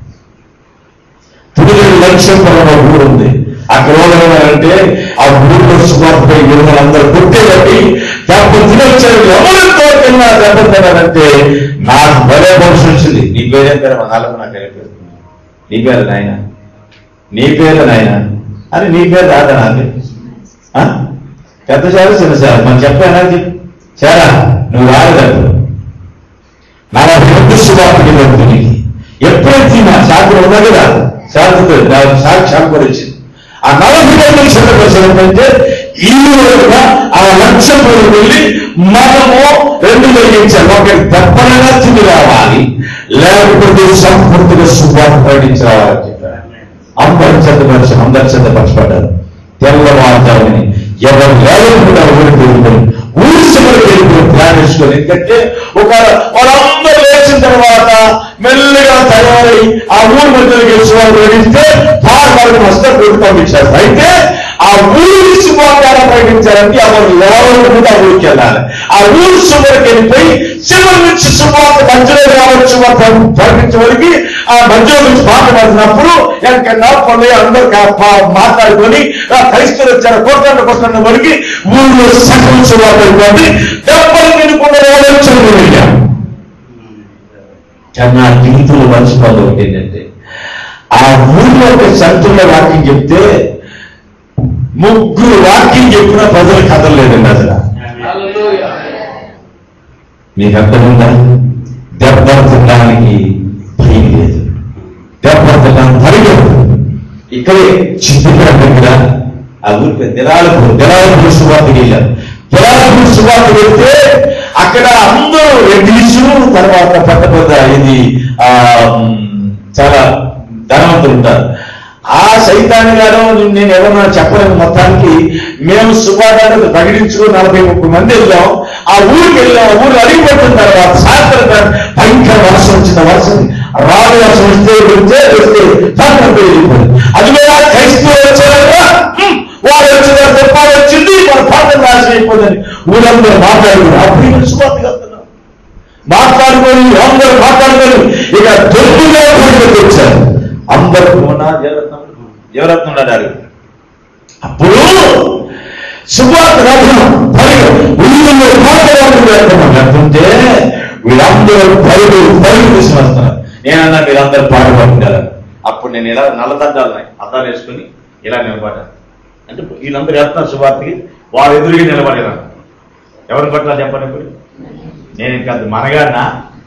పుడిగడి లక్ష్యం పరంగా ఊరు ఉంది అక్కడ అంటే ఆ ఊరిలో శుభార్తపై అందరూ కొట్టేబట్టి దెబ్బ తినొచ్చారు ఎవరితో తిన్నా దెబ్బ తిన్నారంటే నాకు భలే భవిష్యత్తు వచ్చింది నీ పేరేం పేరు మా నాలుగు నాకు పేరు నీ పేరు నాయన నీ పేరు నాయన అని నీ పేరు రాదా నాకు ఆ? పెద్ద చాలు చిన్న చాలు మనం చెప్పానా చారా నువ్వు రాలేదు నలభై రెండు శుభార్తకి పెడుతుంది ఎప్పుడైతే నా శాఖ ఉన్నది కదా శాఖతో సాక్షాత్ కూడా వచ్చింది ఆ నలభై రెండు శుభ్రపరిచినట్లయితే ఈ విధంగా ఆ లక్ష్యం వెళ్ళి మనము రెండు కలిగించాలి ఒకటి దెబ్బనగా తిని రావాలి లేకపోతే సంపూర్తిగా శుభార్త ప్రకటించి రావాలని చెప్పారు అందరు చెత్తపరిచి అందరు చెత్తపరచబడ్డారు తెల్లవారుజాముని ఎవరు లేకుండా ఊరికి వెళ్ళిపోయి ఊరి చివరికి వెళ్ళిపోయి ప్రయాణించుకొని ఎందుకంటే ఒక వాళ్ళందరూ లేచిన తర్వాత మెల్లిగా తయారై ఆ ఊరి మధ్యలోకి శుభార్త ప్రకటిస్తే వారు వస్తే కొట్టి పంపించారు అయితే ఆ ఊరి శుభాకారం ప్రకటించారంటే ఎవరు లేవకుండా ఊరికి వెళ్ళాలి ఆ ఊరి చివరికి వెళ్ళిపోయి చివరి నుంచి శుభార్త మధ్యలో రావచ్చు ప్రకటించే వరకు ఆ మధ్యలో నుంచి మాట్లాడుతున్నప్పుడు ఎక్కడన్నా కొన్ని అందరూ కా- పా- మాట్లాడుకొని ఆ క్రైస్తవులు వచ్చారు కొట్టండి కొట్టండి వరకు ఊళ్ళో సకల శుభార్త అయిపోయింది డబ్బులు తినకుండా వచ్చి వెళ్ళాం కానీ నా జీవితంలో మర్చిపోదు ఒకటి ఏంటంటే ఆ ఊళ్ళో ఒక సంతుల్లో వాక్యం చెప్తే ముగ్గురు వాక్యం చెప్పిన ప్రజలు కదలలేదండి అసలు మీకు అర్థముందా దెబ్బ తినడానికి భయం లేదు దెబ్బ తినడానికి పరిగెడు ఇక్కడే చిత్తుగా దగ్గర ఆ ఊరికి దినాలకు దినాలకు శుభార్తకి వెళ్ళారు సువార్త వెళ్తే అక్కడ అందరూ రెడ్డిసు తర్వాత పెద్ద పెద్ద ఇది ఆ ఉమ్, చాలా ధనవంతులు ఉంటారు ఆ సైతాన్ని గారు నేను ఎవరన్నా చెప్పలేను మొత్తానికి మేము సువార్తను ప్రకటించుకుని నలభై ముప్పై మంది వెళ్ళాం ఆ ఊరికి వెళ్ళాం ఆ ఊరు అడిగి పెట్టిన తర్వాత సాయంత్రం కాదు, భయంకర వర్షం వచ్చిన వర్షం రాదు వర్షం వస్తే వస్తే వస్తే తక్కువ వెళ్ళిపోయింది అది కూడా క్రైస్తవులు వచ్చారా హ్మ్, వాడు వచ్చిన చెప్పాలి వచ్చింది మన పాత్ర నాశనం అయిపోయిందని ఊరందరూ మాట్లాడుకున్నారు అప్పుడు ఇక్కడ సువార్త వెళ్తున్నాం మాట్లాడుకొని అందరూ మాట్లాడుకొని ఇక దొరుకుగా వచ్చారు అందరూ ఉన్నా దేవరత్నం దేవరత్నం అన్నారు అప్పుడు సువార్త రథం పరుగు ఊళ్ళో మాట్లాడుకుని వెళ్తున్నాం వెళ్తుంటే వీళ్ళందరూ పరుగు పరుగు తీసి వస్తున్నారు నేనన్నా మీరందరూ పాట పడుతున్నారు అప్పుడు నేను ఇలా నల్లదండాలు అద్దాలు వేసుకుని ఇలా నిలబడ్డాను అంటే వీళ్ళందరూ వెళ్తున్నారు సువార్తకి వారు ఎదురుగా నిలబడేరా ఎవరిని పట్ల చెప్పండి ఇప్పుడు నేను ఇంకా మనగానా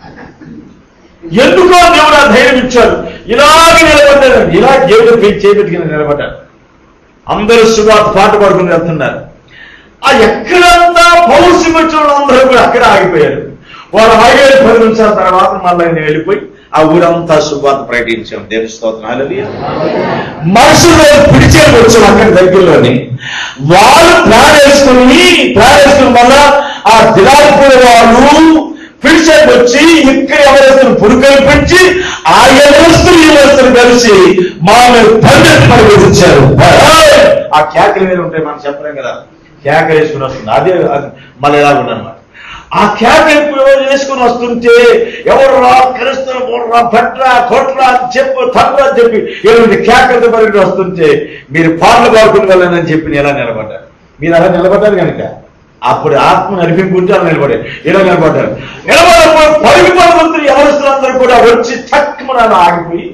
ఎందుకో దేవుడు ఆ ధైర్యం ఇచ్చాడు ఇలాగే నిలబడ్డాడు ఇలా దేవుడు పెట్టి చేపెట్టుకుని నిలబడ్డాడు అందరూ సువార్త పాట పాడుకుని వెళ్తున్నారు ఆ ఎక్కడంతా పౌరుషం వచ్చిన అందరూ కూడా అక్కడ ఆగిపోయారు వాళ్ళు ఆగేది పది నిమిషాల తర్వాత మళ్ళీ నేను వెళ్ళిపోయి ఆ ఊరంతా సువార్త ప్రకటించాం దేని స్తోత్రాలు మనుషులు పిడిచేకి వచ్చాం అక్కడ దగ్గరలోని వాళ్ళు ప్లాన్ వేసుకుని ప్లాన్ వేసుకుని మళ్ళా ఆ దిలాల్పూర్ వాళ్ళు పిడిచేకి వచ్చి ఇక్కడ ఎవరెస్తులు పురుకలు పెంచి ఆ ఎవరెస్తులు ఈ వస్తులు కలిసి మా మీద తండ్రి పరిగెత్తించారు ఆ కేకలు మీద ఉంటాయి మనం చెప్పలేం కదా కేక వేసుకుని వస్తుంది అదే అది మళ్ళీ ఎలా అనమాట ఆ కేక ఎప్పుడు వేసుకుని వస్తుంటే ఎవరు రా క్రిస్తులు పోడరా పట్రా కొట్రా అని చెప్పు తట్రా అని చెప్పి ఎలాంటి కేకలతో పరిగెత్తి వస్తుంటే మీరు పాటలు పాడుకుని వెళ్ళనని చెప్పి నేను ఎలా నిలబడ్డారు మీరు అలా నిలబడ్డారు కనుక అప్పుడు ఆత్మ నడిపింపుంటే అలా నిలబడారు ఇలా నిలబడ్డారు నిలబడినప్పుడు పరుగు పరుగుతున్న ఎవరిస్తులందరూ కూడా వచ్చి తక్కువ ఆగిపోయి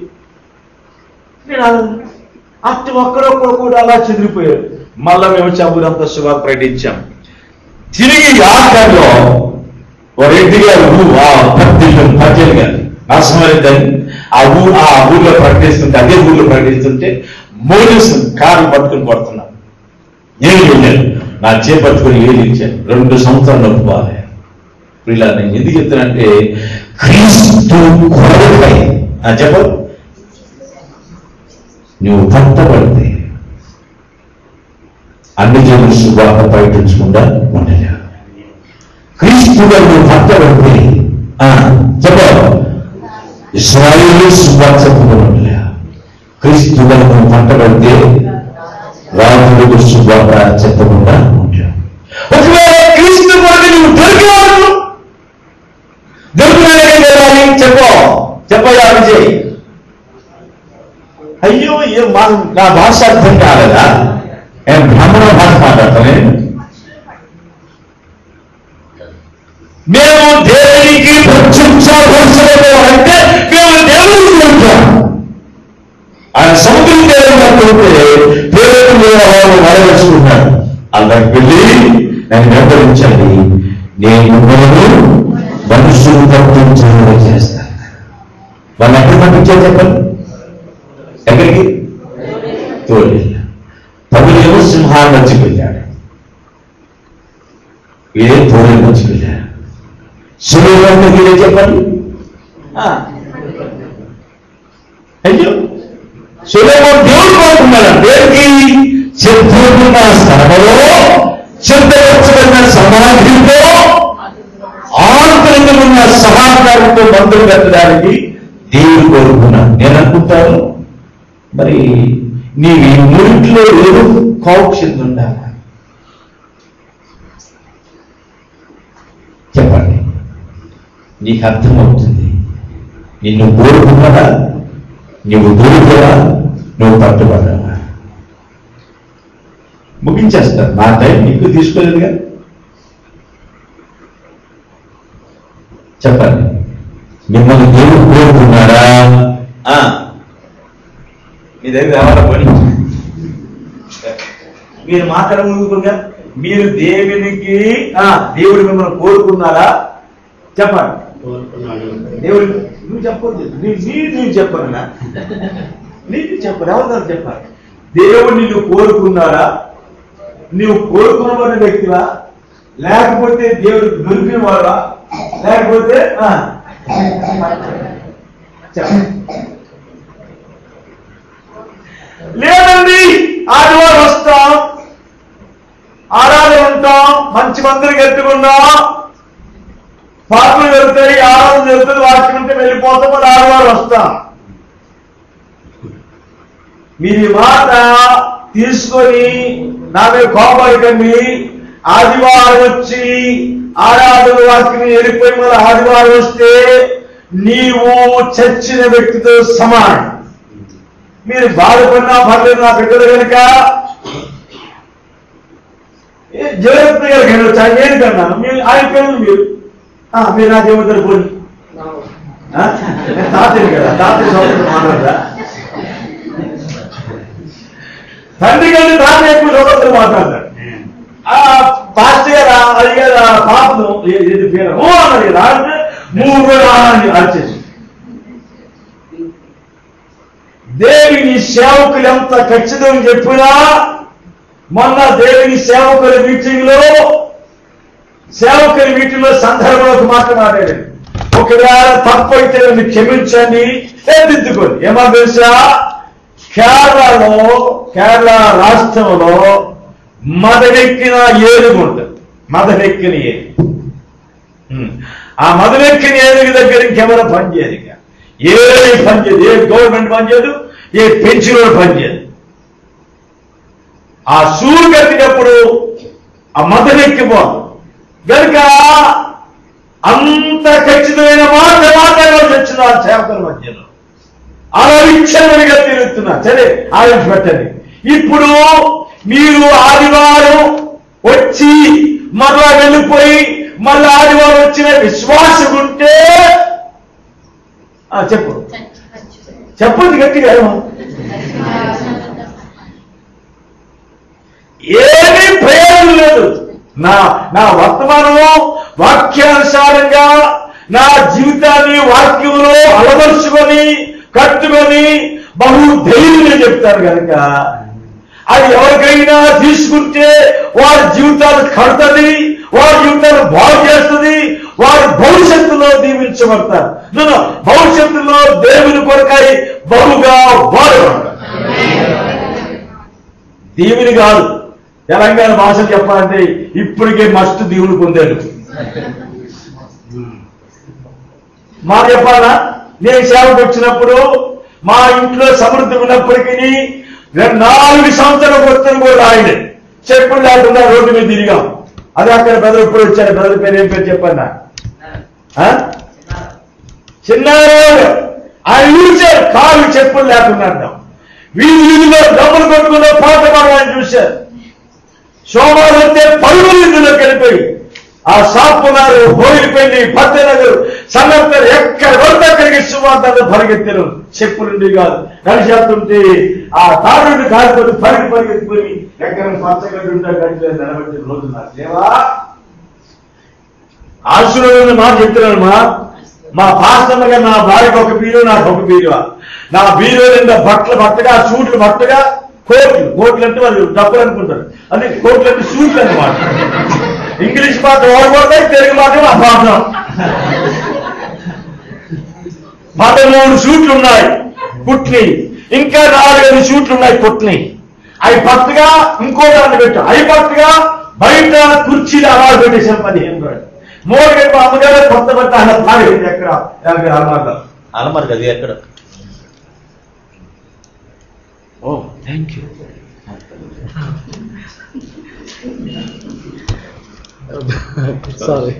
నేను అలా అటు ఒక్కరొక్కరు కూడా అలా చెదిరిపోయారు మళ్ళా మేము వచ్చి ఆ ఊరంతా శుభ ప్రకటించాం తిరిగి ఆఖరిలో ఓ రెడ్డి గారు ఆ పత్రిక పటేల్ గారు నరసింహారెడ్డి ఆ ఊరు ఆ ఊర్లో ప్రకటిస్తుంటే అదే ఊర్లో ప్రకటిస్తుంటే మోడీస్ కారు పట్టుకుని కొడుతున్నారు నేను వెళ్ళాను నా చేపట్టుకుని ఏది ఇచ్చాను రెండు సంవత్సరాలు నొప్పుకోవాలి ఇప్పుడు ఇలా నేను ఎందుకు చెప్తానంటే క్రీస్తు కొరకై నా చెప్పు నువ్వు పట్టబడితే అన్ని జనులు శుభార్త ప్రకటించకుండా ఉండలేవు క్రీస్తుగా నువ్వు పట్టబడితే ఆ, చెప్పు ఇస్రాయేలు శుభార్త చెప్పకుండా ఉండలేవు క్రీస్తుగా నువ్వు పట్టబడితే రాజులకు శుభార్త చెప్పకుండా ఉంటావు ఒకవేళ క్రీస్తు కొరకు నువ్వు దొరికేవాడు దొరికిన చెప్పు చెప్పయ్యా విజయ్ అయ్యో ఏ మా నా భాష అర్థం కాలేదా నేను బ్రాహ్మణ భాష మాట్లాడతాను మేము దేవునికి ప్రత్యుత్సాహపరచలేదు అంటే మేము దేవుడికి ఉంటాం ఆయన సముద్రం దేవుడు అంటుంటే దేవుడు వ్యవహారం వరవేసుకున్నాడు అందరికి వెళ్ళి నన్ను వెంబడించండి నేను మిమ్మల్ని మనుషులు తప్పించాలని చేస్తాను వాళ్ళు ఎక్కడ పంపించారు చెప్పండి ఎక్కడికి తోలి తమిళేమో సింహాన్ని వచ్చి వెళ్ళాడు ఏ తోలి వచ్చి వెళ్ళాడు సురేంద్ర మీరే చెప్పండి ఆ. అయ్యో సురేంద్ర దేవుడు కోరుకున్నాడు దేనికి చెప్పుకున్న స్థలంలో సిద్ధపరచబడిన సమాధితో ఆంతరికమున్న సహకారంతో మందులు పెట్టడానికి దేవుడు కోరుకున్నాడు నేను అనుకుంటాను మరి నీ ఈ మూడింటిలో ఏదో కావుక్షింది ఉండాలి చెప్పండి నీకు అర్థమవుతుంది నిన్ను కోరుకున్నాడా నువ్వు దూరుకోవా నువ్వు పట్టుబడ్డావా ముగించేస్తాను నా టైం నీకు తీసుకోలేదుగా చెప్పండి మిమ్మల్ని దేవుడు కోరుకున్నాడా ఆ. మీ దగ్గర ఎవరు పని మీరు మాట్లాడ ముందుకుగా మీరు దేవునికి ఆ, దేవుడు మిమ్మల్ని కోరుకున్నారా చెప్పండి దేవుడు నువ్వు చెప్పొద్దు నీ నీ- నువ్వు చెప్పనుగా నీకు చెప్పరు ఎవరు చెప్పాలి దేవుడు నిన్ను కోరుకున్నారా నువ్వు కోరుకున్నబడిన వ్యక్తివా లేకపోతే దేవుడు దొరికిన వాళ్ళ లేకపోతే ఆ, చెప్పండి. లేదండి ఆదివారం వస్తాం ఆరాధన ఉంటాం మంచి మందిరికి ఎత్తుకున్నాం పాటలు జరుగుతాయి ఆరాధన జరుగుతుంది వాక్యం ఉంటే వెళ్ళిపోతాం మరి ఆదివారం వస్తాం మీరు ఈ మాట తీసుకొని నా మీద కోపడకండి ఆదివారం వచ్చి ఆరాధన వాక్యం వెళ్ళిపోయి మరి ఆదివారం వస్తే నీవు చచ్చిన వ్యక్తితో సమానం మీరు బాధపడినా పర్లేదు నా బిడ్డలు కనుక జగత్ గారు కన్నా నేను కన్నాను మీరు ఆయన పిల్లలు మీరు ఆ, మీరు నాకేమవుతారు పోనీ ఆ? నేను తాతయ్య కదా తాతయ్య సోదరుడు మాట్లాడదా తండ్రి కంటే తాతయ్య ఎక్కువ సోదరుడు మాట్లాడతాడు ఆ పాస్టర్ గారు ఆ- అడిగారు ఆ పాపను ఏ- ఏది పేరు ఓ అన్నది కదా అంటే మూడు వేల అని అరిచేసి దేవుని సేవకులు ఎంత ఖచ్చితంగా చెప్పినా మొన్న దేవుని సేవకుల మీటింగ్ లో సేవకుల మీటింగ్ లో సందర్భంలో ఒక మాట మాట్లాడాడు ఒకవేళ తప్పు అయితే నన్ను క్షమించండి దిద్దుకోండి ఏమో తెలుసా కేరళలో కేరళ రాష్ట్రంలో మదనెక్కిన ఏనుగు ఉంటుంది మదనెక్కిన ఏనుగు ఉమ్. ఆ మదనెక్కిన ఏనుగు దగ్గర ఇంకెవరో పనిచేయదు ఇక ఏ పనిచేయదు ఏ గవర్నమెంట్ పనిచేయదు ఏ పెన్షన్ పనిచేయదు ఆ సూరు కట్టినప్పుడు ఆ మదనెక్కిపోదు గనుక అంత ఖచ్చితమైన మాట మాట్లాడాల్సి వచ్చింది ఆ సేవకుల మధ్యలో అలా విచ్చలవిడిగా తిరుగుతున్నా సరే ఆలోచి పెట్టండి ఇప్పుడు మీరు ఆదివారం వచ్చి మరలా వెళ్ళిపోయి మళ్ళీ ఆదివారం వచ్చిన విశ్వాసం ఉంటే ఆ, చెప్పు చెప్పండి గట్టిగా ఏమో. ఏమీ ప్రయోజనం లేదు నా నా వర్తమానము వాక్యానుసారంగా నా జీవితాన్ని వాక్యంలో అలవరుచుకొని కట్టుకొని బహు ధైర్యంగా చెప్తారు కనుక అది ఎవరికైనా తీసుకుంటే వారి జీవితాలు కడుతుంది వారి జీవితాలు బాగు చేస్తుంది వారి భవిష్యత్తులో దీవించబడతారు నేను భవిష్యత్తులో దేవుని కొరకై బహుగా వాడబడతారు దీవుని కాదు తెలంగాణ భాష చెప్పాలంటే ఇప్పటికే మస్తు దీవుని పొందాడు మాట చెప్పాలా నేను సేవకు వచ్చినప్పుడు మా ఇంట్లో సమృద్ధి ఉన్నప్పటికీ రెండు నాలుగు సంవత్సరాలు వస్తాను కూడా ఆయన చెప్పులు లేకుండా రోడ్డు మీద తిరిగాం అది అక్కడ బెదరు ఇప్పుడు వచ్చారు బెదరు పేరు ఏం పేరు చెప్పన్నా చిన్నారాడు ఆయన చూశారు కాళ్ళు చెప్పులు లేకుండా వీధి వీధిలో డబ్బులు కొట్టుకున్న పాట పాడమని చూశారు సోమవారం వస్తే పరుగులు ఇందులోకి వెళ్ళిపోయి ఆ సాపునారు బోయిలపల్లి భద్రనగర్ సంగతి ఎక్కడ వరకు అక్కడికి సువార్తలు పరిగెత్తారు చెప్పులుండి కాదు కలిసి వెళ్తుంటే ఆ తాడుని కాలిపోయి పరిగి పరిగెత్తిపోయి ఎక్కడ పచ్చగడ్డి ఉంటే గడిపి నిలబెట్టిన రోజు నా దేవా ఆశీర్వాదం మాట చెప్తున్నాను మా మా పాస్టర్గా నా భార్యకు ఒక బీరు నాకు ఒక బీరువా నా బీరు నిండా బట్టలు బట్టగా సూట్లు బట్టగా కోట్లు కోట్లు అంటే వాళ్ళు డబ్బులు అనుకుంటారు అదే కోట్లు అంటే సూట్లు అన్నమాట ఇంగ్లీష్ మాట ఓడబడతాయి తెలుగు మాట అపార్థం పదమూడు సూట్లు ఉన్నాయి పుట్ని ఇంకా నాలుగైదు సూట్లు ఉన్నాయి పుట్ని అవి పట్టుగా ఇంకో దాన్ని పెట్టాం అవి పట్టుగా బయట కుర్చీలు అలా పెట్టేశాం పదిహేను రోజులు మూడు గంట అమ్మగారు కొత్త బట్ట అలా తాగేది ఎక్కడ ఎక్కడ అలమార్లో అలమరి అది ఎక్కడ ఓ థ్యాంక్ యూ సారీ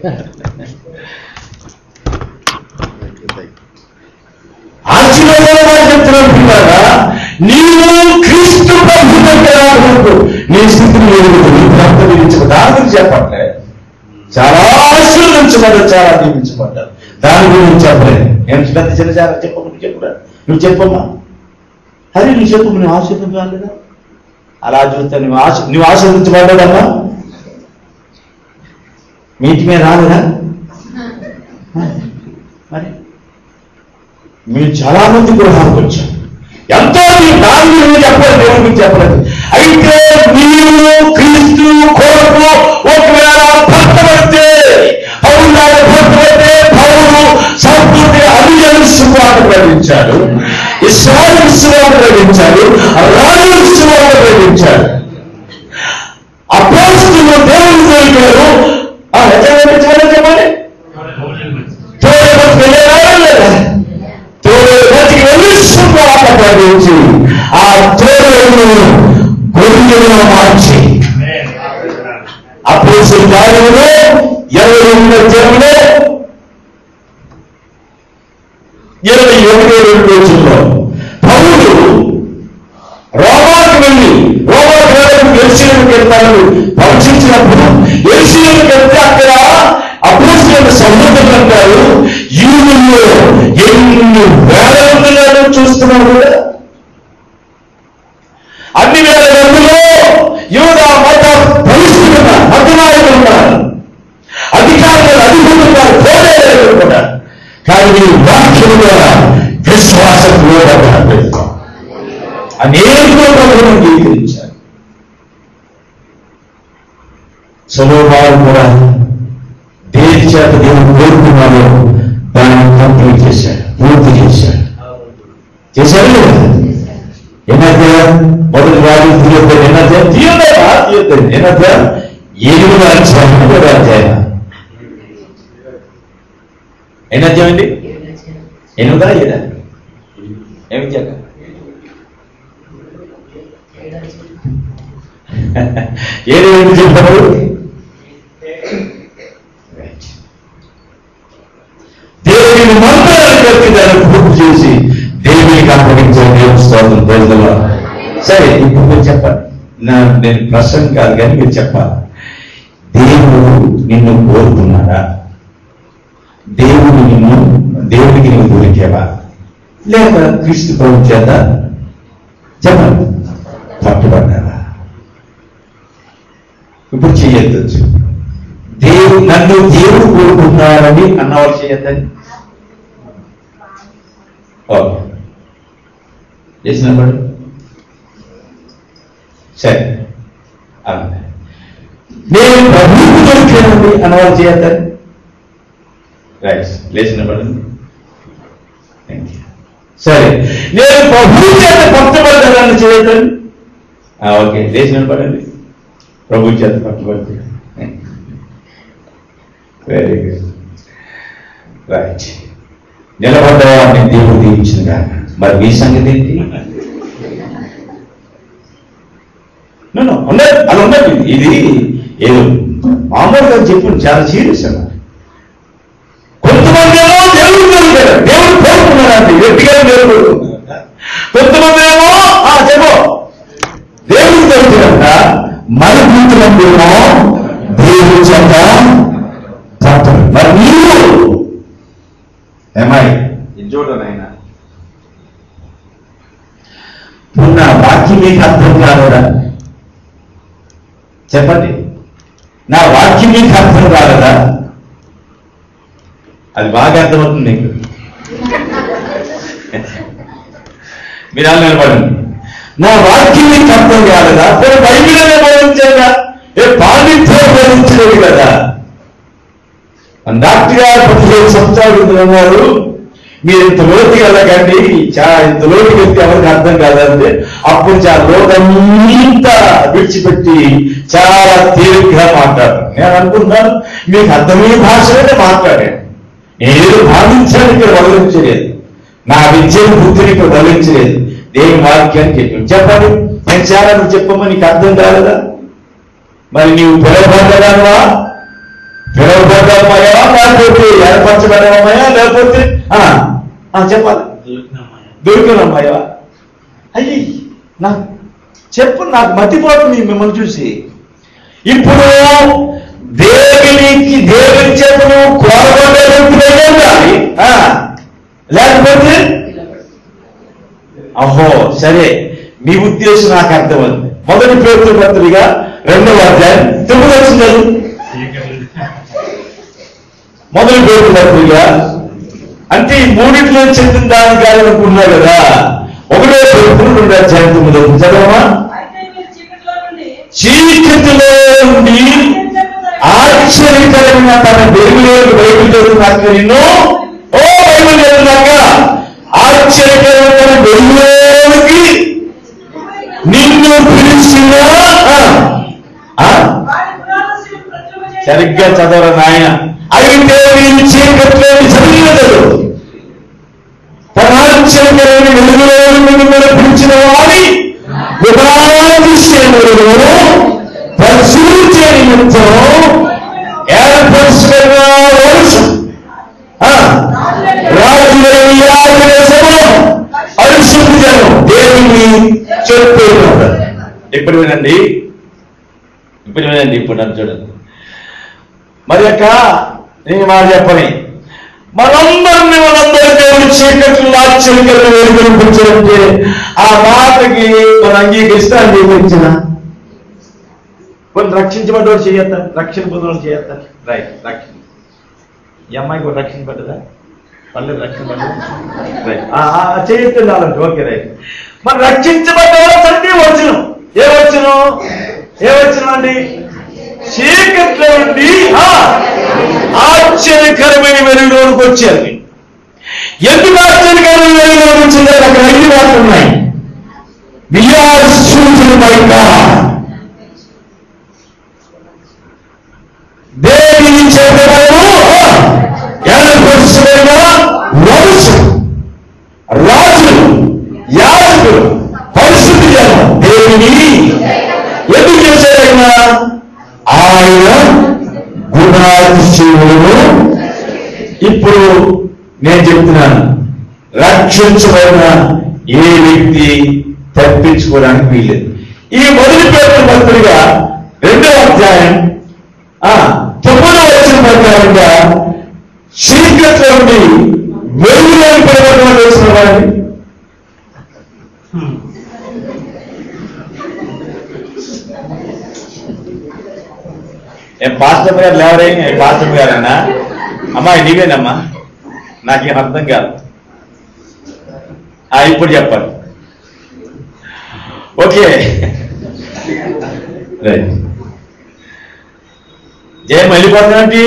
ఆశీర్వాదాలు చెప్తున్నాను పిల్లారా నీవు క్రీస్తు ప్రభు దగ్గర ఉంటూ నీ స్థితిని ఎదుగుతూ నీ భర్త దీవించబడ్డ దాని గురించి చెప్పట్లే చాలా ఆశీర్వదించబడ్డారు చాలా దీవించబడ్డారు దాని గురించి చెప్పలేదు నేను పెద్ద చిన్న చాలా చెప్పకుండా చెప్పురా నువ్వు చెప్పమ్మా అరే నువ్వు చెప్పు నువ్వు ఆశీర్వదించాలిగా అలా చూస్తే నువ్వు ఆశ నువ్వు ఆశీర్వదించబడ్డాడమ్మా మీ ఇంటి మీద రాలేదా మరి మీరు చాలా మంది గృహానికి వచ్చారు ఎంతో మీ దాని గురించి చెప్పలేదు దేవుని గురించి చెప్పలేదు అయితే మీరు క్రీస్తు కొరకు ఒకవేళ భర్త ప్రకటించాడు ఇస్రాయల్ విశ్వాసం ప్రకటించాడు రాజు విశ్వాసం ప్రకటించాడు అపోస్తులు దేవుని దొరికారు చెప్పండి చెప్పండి తోడబతికి వెళ్ళారా లేదా తోడబతికి వెళ్ళి సువార్త ప్రకటించి ఆ తోడను గొర్రెలుగా మార్చి అపోస్తుల కార్యంలో ఇరవై ఎనిమిది అధ్యాయంలో ఇరవై ఒకటి రెండు రోజుల్లో పౌరులు రోమాకు వెళ్ళి రోమాకు వెళ్ళి ఎరుసలేముకి వెళ్తారు పరీక్షించినప్పుడు ఎరుసలేముకి వెళ్తే అక్కడ అపోస్తుల సముద్రం అంటారు యూదుల్లో ఎన్ని వేల మందిలో చూస్తున్నాం కూడా అన్ని వేల మందిలో యూద మత పరిస్థితులు ఉన్నారు మత నాయకులు ఉన్నారు అధికారులు అధికారులు ఉన్నారు పోలేరు కూడా కానీ మీ వాక్యం ద్వారా విశ్వాసం లోపడ్డారు అనేక ప్రభుత్వం అంగీకరించారు సలోవారు కూడా దేని చేత దేవుడు కోరుకున్నారో దాన్ని కంప్లీట్ చేశాడు పూర్తి చేశాడు చేశాడు లేదా ఏమధ్య మొదటి రాజు తీయొద్దు ఏమధ్య తీయలేదా తీయొద్దు ఏమధ్య ఎనిమిది అధ్యాయం ఎనిమిది అధ్యాయం ఎన్ని అధ్యాయం అండి ఎనిమిదా ఏడా ఏమి చెప్ప ఏడు ఏమి చెప్పారు దేవుని మంత్రాలు కలిపి దాన్ని పూర్తి చేసి దేవునికి అప్పగించే దేవుని స్తోత్రం ప్రజల సరే ఇప్పుడు మీరు చెప్పండి నా నేను ప్రశ్న కాదు కానీ మీరు చెప్పాలి దేవుడు నిన్ను కోరుతున్నాడా దేవుడు నిన్ను దేవుడికి నువ్వు దొరికేవా లేక క్రీస్తు ప్రభు చేత చెప్పండి పట్టుబడ్డావా ఇప్పుడు చెయ్యొద్దు దేవుడు నన్ను దేవుడు కోరుకుంటున్నాడని అన్నవాళ్ళు చేయొద్దని ఓకే చేసినప్పుడు సరే అన్న నేను ప్రభువుకు దొరికానండి అన్నవాళ్ళు చేయొద్దని రైట్ లేచినప్పుడు థ్యాంక్ యూ సరే నేను ప్రభు చేత పట్టుబడ్డానని చేయొద్దని ఓకే లేచిన పడండి ప్రభు చేత పట్టుబడి వెరీ గుడ్ రైట్ నిలబడ్డవాడిని దేవుడు దీవించింది కాక మరి మీ సంగతి ఏంటి No, no, ఉన్నది అది ఉన్నది ఇది ఏదో మామూలుగా చెప్పు చాలా సీరియస్ అన్నమాట కొంతమంది ఏమో దేవుడు దొరికారు దేవుడు కోరుకున్నారండి వ్యక్తిగత దేవుడు కోరుకున్నారంట. కొంతమంది ఏమో ఆ చెప్పు దేవుడు దొరికినంట మరి కొంతమంది ఏమో దేవుడు చేత తప్పదు మరి నీవు ఏమాయి ఇది చూడండి ఆయన ఇప్పుడు నా వాక్యం మీకు అర్థం కాలేదా చెప్పండి నా వాక్యం మీకు అర్థం కాలేదా అది బాగా అర్థమవుతుంది మీకు మీరు అలా నిలబడండి నా వాక్యం మీకు అర్థం కాలేదా పోనీ బైబిల్ బోధించారా ఏ పాండిత్యం బోధించలేదు కదా మన డాక్టర్ గారు పదిహేను సంవత్సరాలు ఉన్నారు మీరు ఇంత లోతుకి వెళ్ళకండి చాలా ఇంత లోతుకి వెళ్తే ఎవరికి అర్థం కాదంటే అప్పుడు చాలా లోకంతా విడిచిపెట్టి చాలా తేలిగ్గా మాట్లాడతాను నేను అనుకుంటున్నాను మీకు అర్థమయ్యే భాషలోనే మాట్లాడాను నేను ఏదో భావించాను ఇక్కడ వదిలించలేదు నా విద్యను బుద్ధిని ఇక్కడ వదిలించలేదు దేవుని వాక్యాన్ని చెప్పి చెప్పండి నేను చాలా నువ్వు చెప్పమ్మా నీకు అర్థం కాలేదా మరి నీవు పిలవబడ్డదానవా పిలవబడ్డమయ్యా లేకపోతే ఏర్పరచబడ్డమయ్యా లేకపోతే ఆ, ఆ, చెప్పాలి దొరికినమ్మయ్యా అయ్యి నా చెప్పు నాకు మతిపోతుంది మిమ్మల్ని చూసి ఇప్పుడు దేవునికి దేవుని చేత నువ్వు కోరబడే వ్యక్తిగా ఉండాలి ఆ, లేకపోతే అహో సరే మీ ఉద్దేశం నాకు అర్థమైంది మొదటి పేరు పత్రిగా రెండవ అధ్యాయం తొమ్మిది వచ్చింది మొదటి పేరు పత్రిక అంటే ఈ మూడింటిలో చెందిన దాని కాదు అనుకున్నారు కదా ఒకటో పేరు రెండు అధ్యాయం తొమ్మిది వచ్చింది చదవమా అయితే మీరు చీకటిలో నుండి చీకటిలో నుండి ఆశ్చర్యకరమైన తన దేవుని బైబిల్ చదువుతున్నాక నిన్ను ఓ బైబిల్ చదువుతున్నాక ఆత్మ ఆశ్చర్యకరమైన వెలుగులోనికి నిన్ను పిలిచిన ఆ, ఆ, వారి పురాణశీలు ప్రచురణ సరిగ్గా చదవరు నాయన అయితే నేను చీకట్లోని చదివినదు తన ఆశ్చర్యకరమైన వెలుగులోనికి మిమ్మల్ని పిలిచిన వారి విభాదిశ్యములను పరిశీలించే నిమిత్తం ఏర్పరచుకున్న వరుస పరిశుద్ధి జనం దేవుని చెప్పేవాడు ఇప్పుడు వినండి ఇప్పుడు వినండి ఇప్పుడు నన్ను చూడండి మరి యొక్క నేను మాట చెప్పని మనందరినీ మనందరి దేవుని చీకట్లు ఆశ్చర్యకరణ వెలుగునిపించాలంటే ఆ మాటకి మన అంగీకరిస్తే అంగీకరించిన కొన్ని రక్షించబడ్డవాడు చేయొద్దా రక్షణ పొందడం చేయొద్దా రైట్ రక్షణ ఈ అమ్మాయికి ఒక రక్షణ పడ్డదా పర్లేదు రక్షణ పడ్డదా రైట్ చేయొద్దు అలాంటి ఓకే రైట్ మరి రక్షించబడ్డ వాళ్ళంటే వచ్చును ఏ వచ్చును ఏ వచ్చును అండి చీకట్లో నుండి ఆ, ఆశ్చర్యకరమైన వెలుగులోనికి వచ్చారు ఎందుకు ఆశ్చర్యకరమైన వెలుగులోకి వచ్చిందో అక్కడ ఐదు మాటలు ఉన్నాయి We are chosen by God. దేవుని చేతను ఏర్పరచబడిన వంశం రాజులు యాజకులు పరిశుద్ధి జనం దేవుని ఎందుకు చేశారైనా ఆయన గుణాతిశయులను ఇప్పుడు నేను చెప్తున్నాను రక్షించబడిన ఏ వ్యక్తి తప్పించుకోవడానికి వీలేదు ఈ మొదటి పేరు పత్రిక రెండో అధ్యాయం ఆ తొమ్మిదో వచ్చిన ప్రకారంగా చీకట్లో ఉండి వెలుగులోని పరివర్తన చేసిన వారిని ఏం పాస్టర్ గారు లేవరే ఏం పాస్టర్ గారన్నా అమ్మాయి నీవేనమ్మా నాకేం అర్థం కాదు ఆ, ఇప్పుడు చెప్పండి ఓకే రైట్ జయం వెళ్ళిపోతుందండి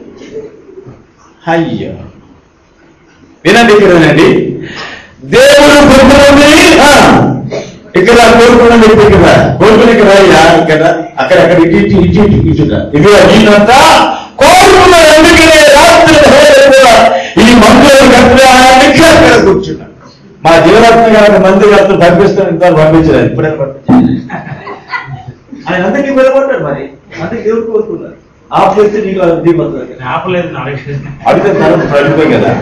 అయ్యో వినండి ఇక్కడ వినండి దేవుడు పొందుతుంది ఇక్కడ కోరుకున్నది ఇప్పుడు ఇక్కడ కోరుకుని ఇక్కడ అయ్యా ఇక్కడ అక్కడ అక్కడ ఇటు ఇటు ఇటు ఇటు ఇటుగా ఇక్కడ ఈయనంతా కోరుకున్న ఎందుకనే రాత్రి కూడా ఈ మందులను కట్టడానికి అక్కడ కూర్చున్నాడు మా జీవరత్న గారు మంది గారితో పంపిస్తాం ఇంత పంపించలేదు ఇప్పుడే పంపించలేదు ఆయన అందరికీ వెళ్ళబడ్డాడు మరి అందుకే దేవుడు కోరుకున్నారు ఆఫ్ చేస్తే నీకు దీపం ఆపలేదు నా అడిగిన అడిగితే తర్వాత పడిపోయి కదా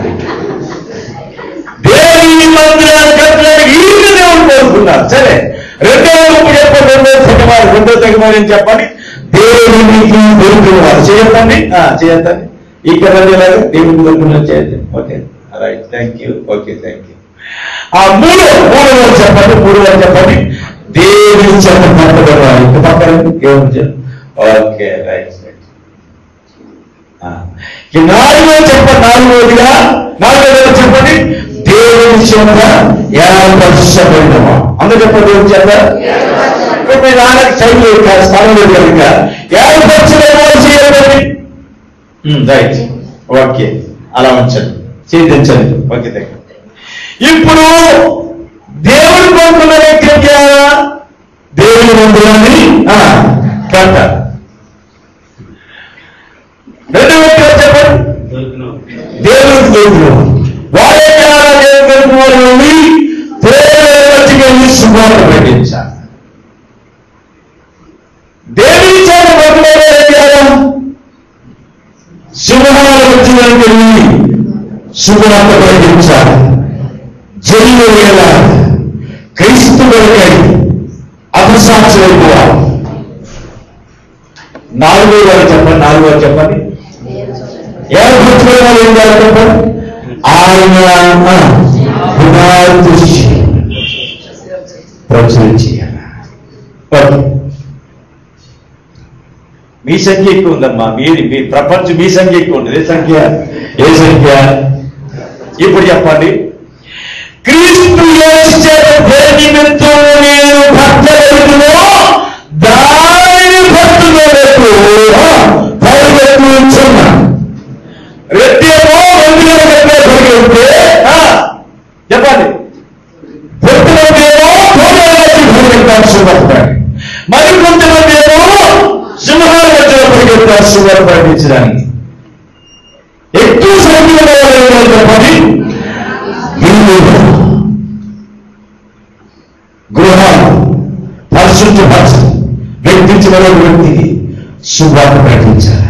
దేవుని మందిరాన్ని కట్టడానికి ఈయన దేవుడు కోరుకున్నారు సరే రెండో ఇప్పుడు చెప్పండి రెండో తెగమారు రెండో తెగమారు ఏం చెప్పండి దేవునికి దొరుకుతున్నారు చేయొద్దండి ఆ, చేయొద్దండి ఇక్కడ ఇలాగ దేవునికి దొరుకుతున్నారు చేయండి okay right thank you okay thank you ఆ మూడో మూడో వారు చెప్పండి మూడో వారు చెప్పండి దేవుని చేత పట్టబడాలి ఇంక పక్కన దేవుని చేత ఓకే రైట్ రైట్ ఆ, ఈ నాలుగో చెప్పండి నాలుగోదిగా నాలుగోదిగా చెప్పండి దేవుని చేత ఏర్పరచబడినమా అందరూ చెప్పండి దేవుని చేత ఇప్పుడు మీ నాన్నకి సైన్ లేదు కాదు స్థలం లేదు కనుక ఏర్పరచలేమో చేయబడి రైట్ ఓకే అలా ఉంచండి చేయించండి ఓకే థ్యాంక్ ఇప్పుడు దేవుడు కోరుకున్న వ్యక్తి దేవుని మందిరాన్ని కట్ట రెండు వ్యక్తులు చెప్పండి దేవుడికి దొరుకును వారే కావాలా దేవుడు దొరుకును వారు వెళ్ళి దేవుడికి వెళ్ళి శుభార్త ప్రకటించాలి దేవుని చేత పట్టుకోవాలి ఏం చేయాలా సింహాల వచ్చిందని వెళ్ళి శుభార్త ప్రకటించాలి జైలు వేయాలి క్రీస్తు కొరకై అభిసాక్షులైపోవాలి నాలుగో వారు చెప్పండి నాలుగో వారు చెప్పండి ఏర్పరచుకునే వాళ్ళు ఏం చేయాలి చెప్పండి ఆయన గుణాదృష్టి ప్రచురం చేయాలి ఓకే మీ సంఖ్య ఎక్కువ ఉందమ్మా మీది మీ ప్రపంచం మీ సంఖ్య ఎక్కువ ఉంది ఏ సంఖ్య ఏ సంఖ్య ఇప్పుడు చెప్పండి క్రీస్తు యేసు చేత దేని నిమిత్తం నేను భక్తులను దానిని భక్తులకు పరిగెత్తుచున్నా రెడ్డేమో మందిరం కట్టే పరిగెత్తే చెప్పండి మరి కొంతమంది ఏమో సింహాల మధ్యలో పరిగెత్తారు సువార్త ప్రకటించడానికి ఎక్కువ సంఖ్యలో ఎవరు చెప్పండి ఇల్లు గృహాలు పరిశుద్ధపరచు వ్యక్తించబడే వ్యక్తికి సువార్త ప్రకటించాలి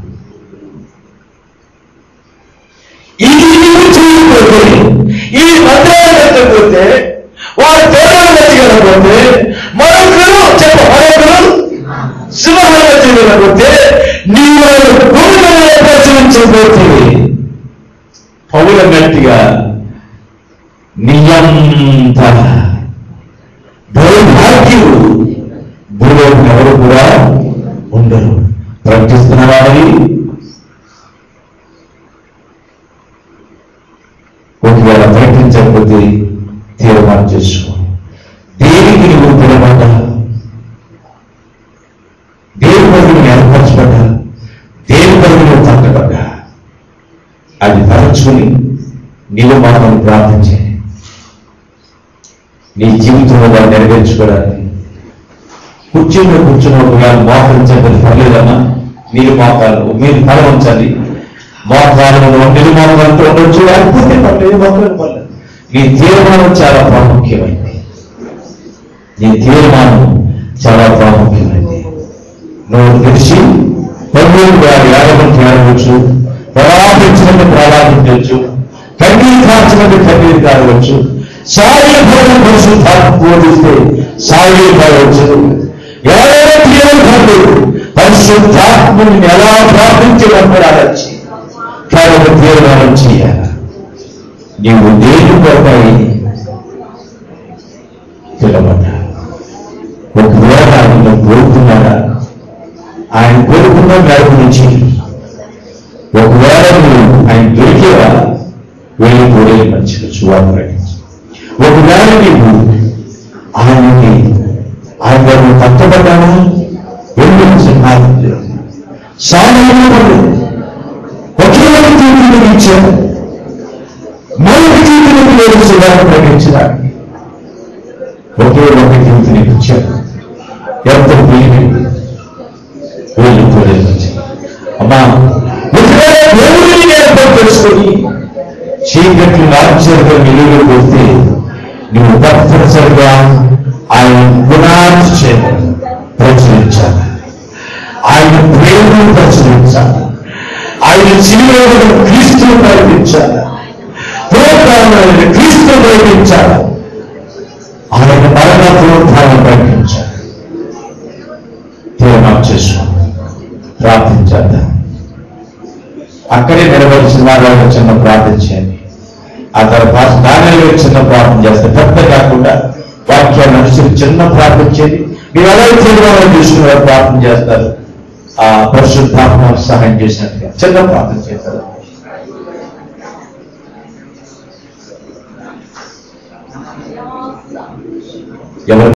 ఇది నీవు చేయకపోతే ఈ మంత్రాలు పెట్టకపోతే వారి తోటలు పెట్టగలకపోతే మరొకరు చెప్ప మరొకరు సింహాలు చేయకపోతే నీవు భూమిలో ప్రచురించబోతే పౌల గట్టిగా నియంత దౌర్భాగ్యులు భూలోకం ఎవరు కూడా ఉండరు ప్రకటిస్తున్న వారి ఒకవేళ ప్రకటించకపోతే తీర్మానం చేసుకో దేనికి నువ్వు పిలబడ్డా దేని కొరకు నువ్వు ఏర్పరచబడ్డా దేని కొరకు నువ్వు తట్టబడ్డా అది తరచుకుని నీవు మాత్రం ప్రార్థన చేయి నీ జీవితంలో దాన్ని నెరవేర్చుకోవడానికి కుర్చీలో కూర్చున్న ఒకవేళ మోకరించబడి పర్లేదమ్మా మీరు మోకాలు మీరు తల ఉంచాలి మోకాలు మీరు మోకాలతో ఉండొచ్చు లేకపోతే పర్లేదు మోకాలు పర్లేదు నీ తీర్మానం చాలా ప్రాముఖ్యమైంది నీ తీర్మానం చాలా ప్రాముఖ్యమైంది నువ్వు తెలిసి పన్నెండు గారి ఏడవంటి ఏడవచ్చు ప్రలాపించినట్టు ప్రలాపించవచ్చు కన్నీరు కార్చినట్టు కన్నీరు కావచ్చు సాయి భవనం పరిశుద్ధాత్మ బోధిస్తే సాయి కావచ్చు ఎవరైనా తీరం కాదు పరిశుద్ధాత్మని ఎలా ప్రార్థించినప్పుడు ఆడచ్చు కాబట్టి తీర్మానం చేయాలి నీవు దేని కొరకై పిలవడ్డా ఒకవేళ ఆయన కోరుకున్నాడా ఆయన కోరుకున్న మేరకు నుంచి ఒకవేళ నువ్వు ఆయన దొరికేవా వెళ్ళి కోరే మంచిగా సువార్త ప్రకటించు ఒకవేళ నీవు ఆయనకి ఆయన నువ్వు కష్టపడ్డావా ఎందుకు సింహాలు సామాన్యులు ఒకే ఒక జీవితం ఇచ్చారు మరొక జీవితం లేదు సువార్త ప్రకటించడానికి ఒకే ఒక జీవితం ఇచ్చారు ఎంత ప్రియమైంది వీళ్ళు కోరేది అమ్మా ఒకవేళ దేవుడిని ఏర్పాటు చేసుకొని చీకట్లు ఆశ్చర్యంగా వెలుగు పోతే నువ్వు తప్పనిసరిగా ఆయన గుణాన్ని చేయాలి ప్రచురించాలి ఆయన ప్రేమను ప్రచురించాలి ఆయన జీవితంలో క్రీస్తును ప్రకటించాలి పురోధానమైన క్రీస్తును ప్రకటించాలి ఆయన మరణ పురోధానం ప్రకటించాలి తీర్మానం చేసుకోండి ప్రార్థించేద్దాం అక్కడే నిలబడిచిన వారు చిన్న ప్రార్థన చేయండి ఆ తర్వాత దానిలో చిన్న ప్రార్థన చేస్తే పెద్ద కాకుండా వాక్యాన్ని అనుసరించి చిన్న ప్రార్థన చేయండి మీరు ఎలా తీర్మానం తీసుకున్న ప్రార్థన చేస్తారు ఆ పరిశుద్ధాత్మ సహాయం చేసినట్టుగా చిన్న ప్రార్థన చేస్తారు ఎవరు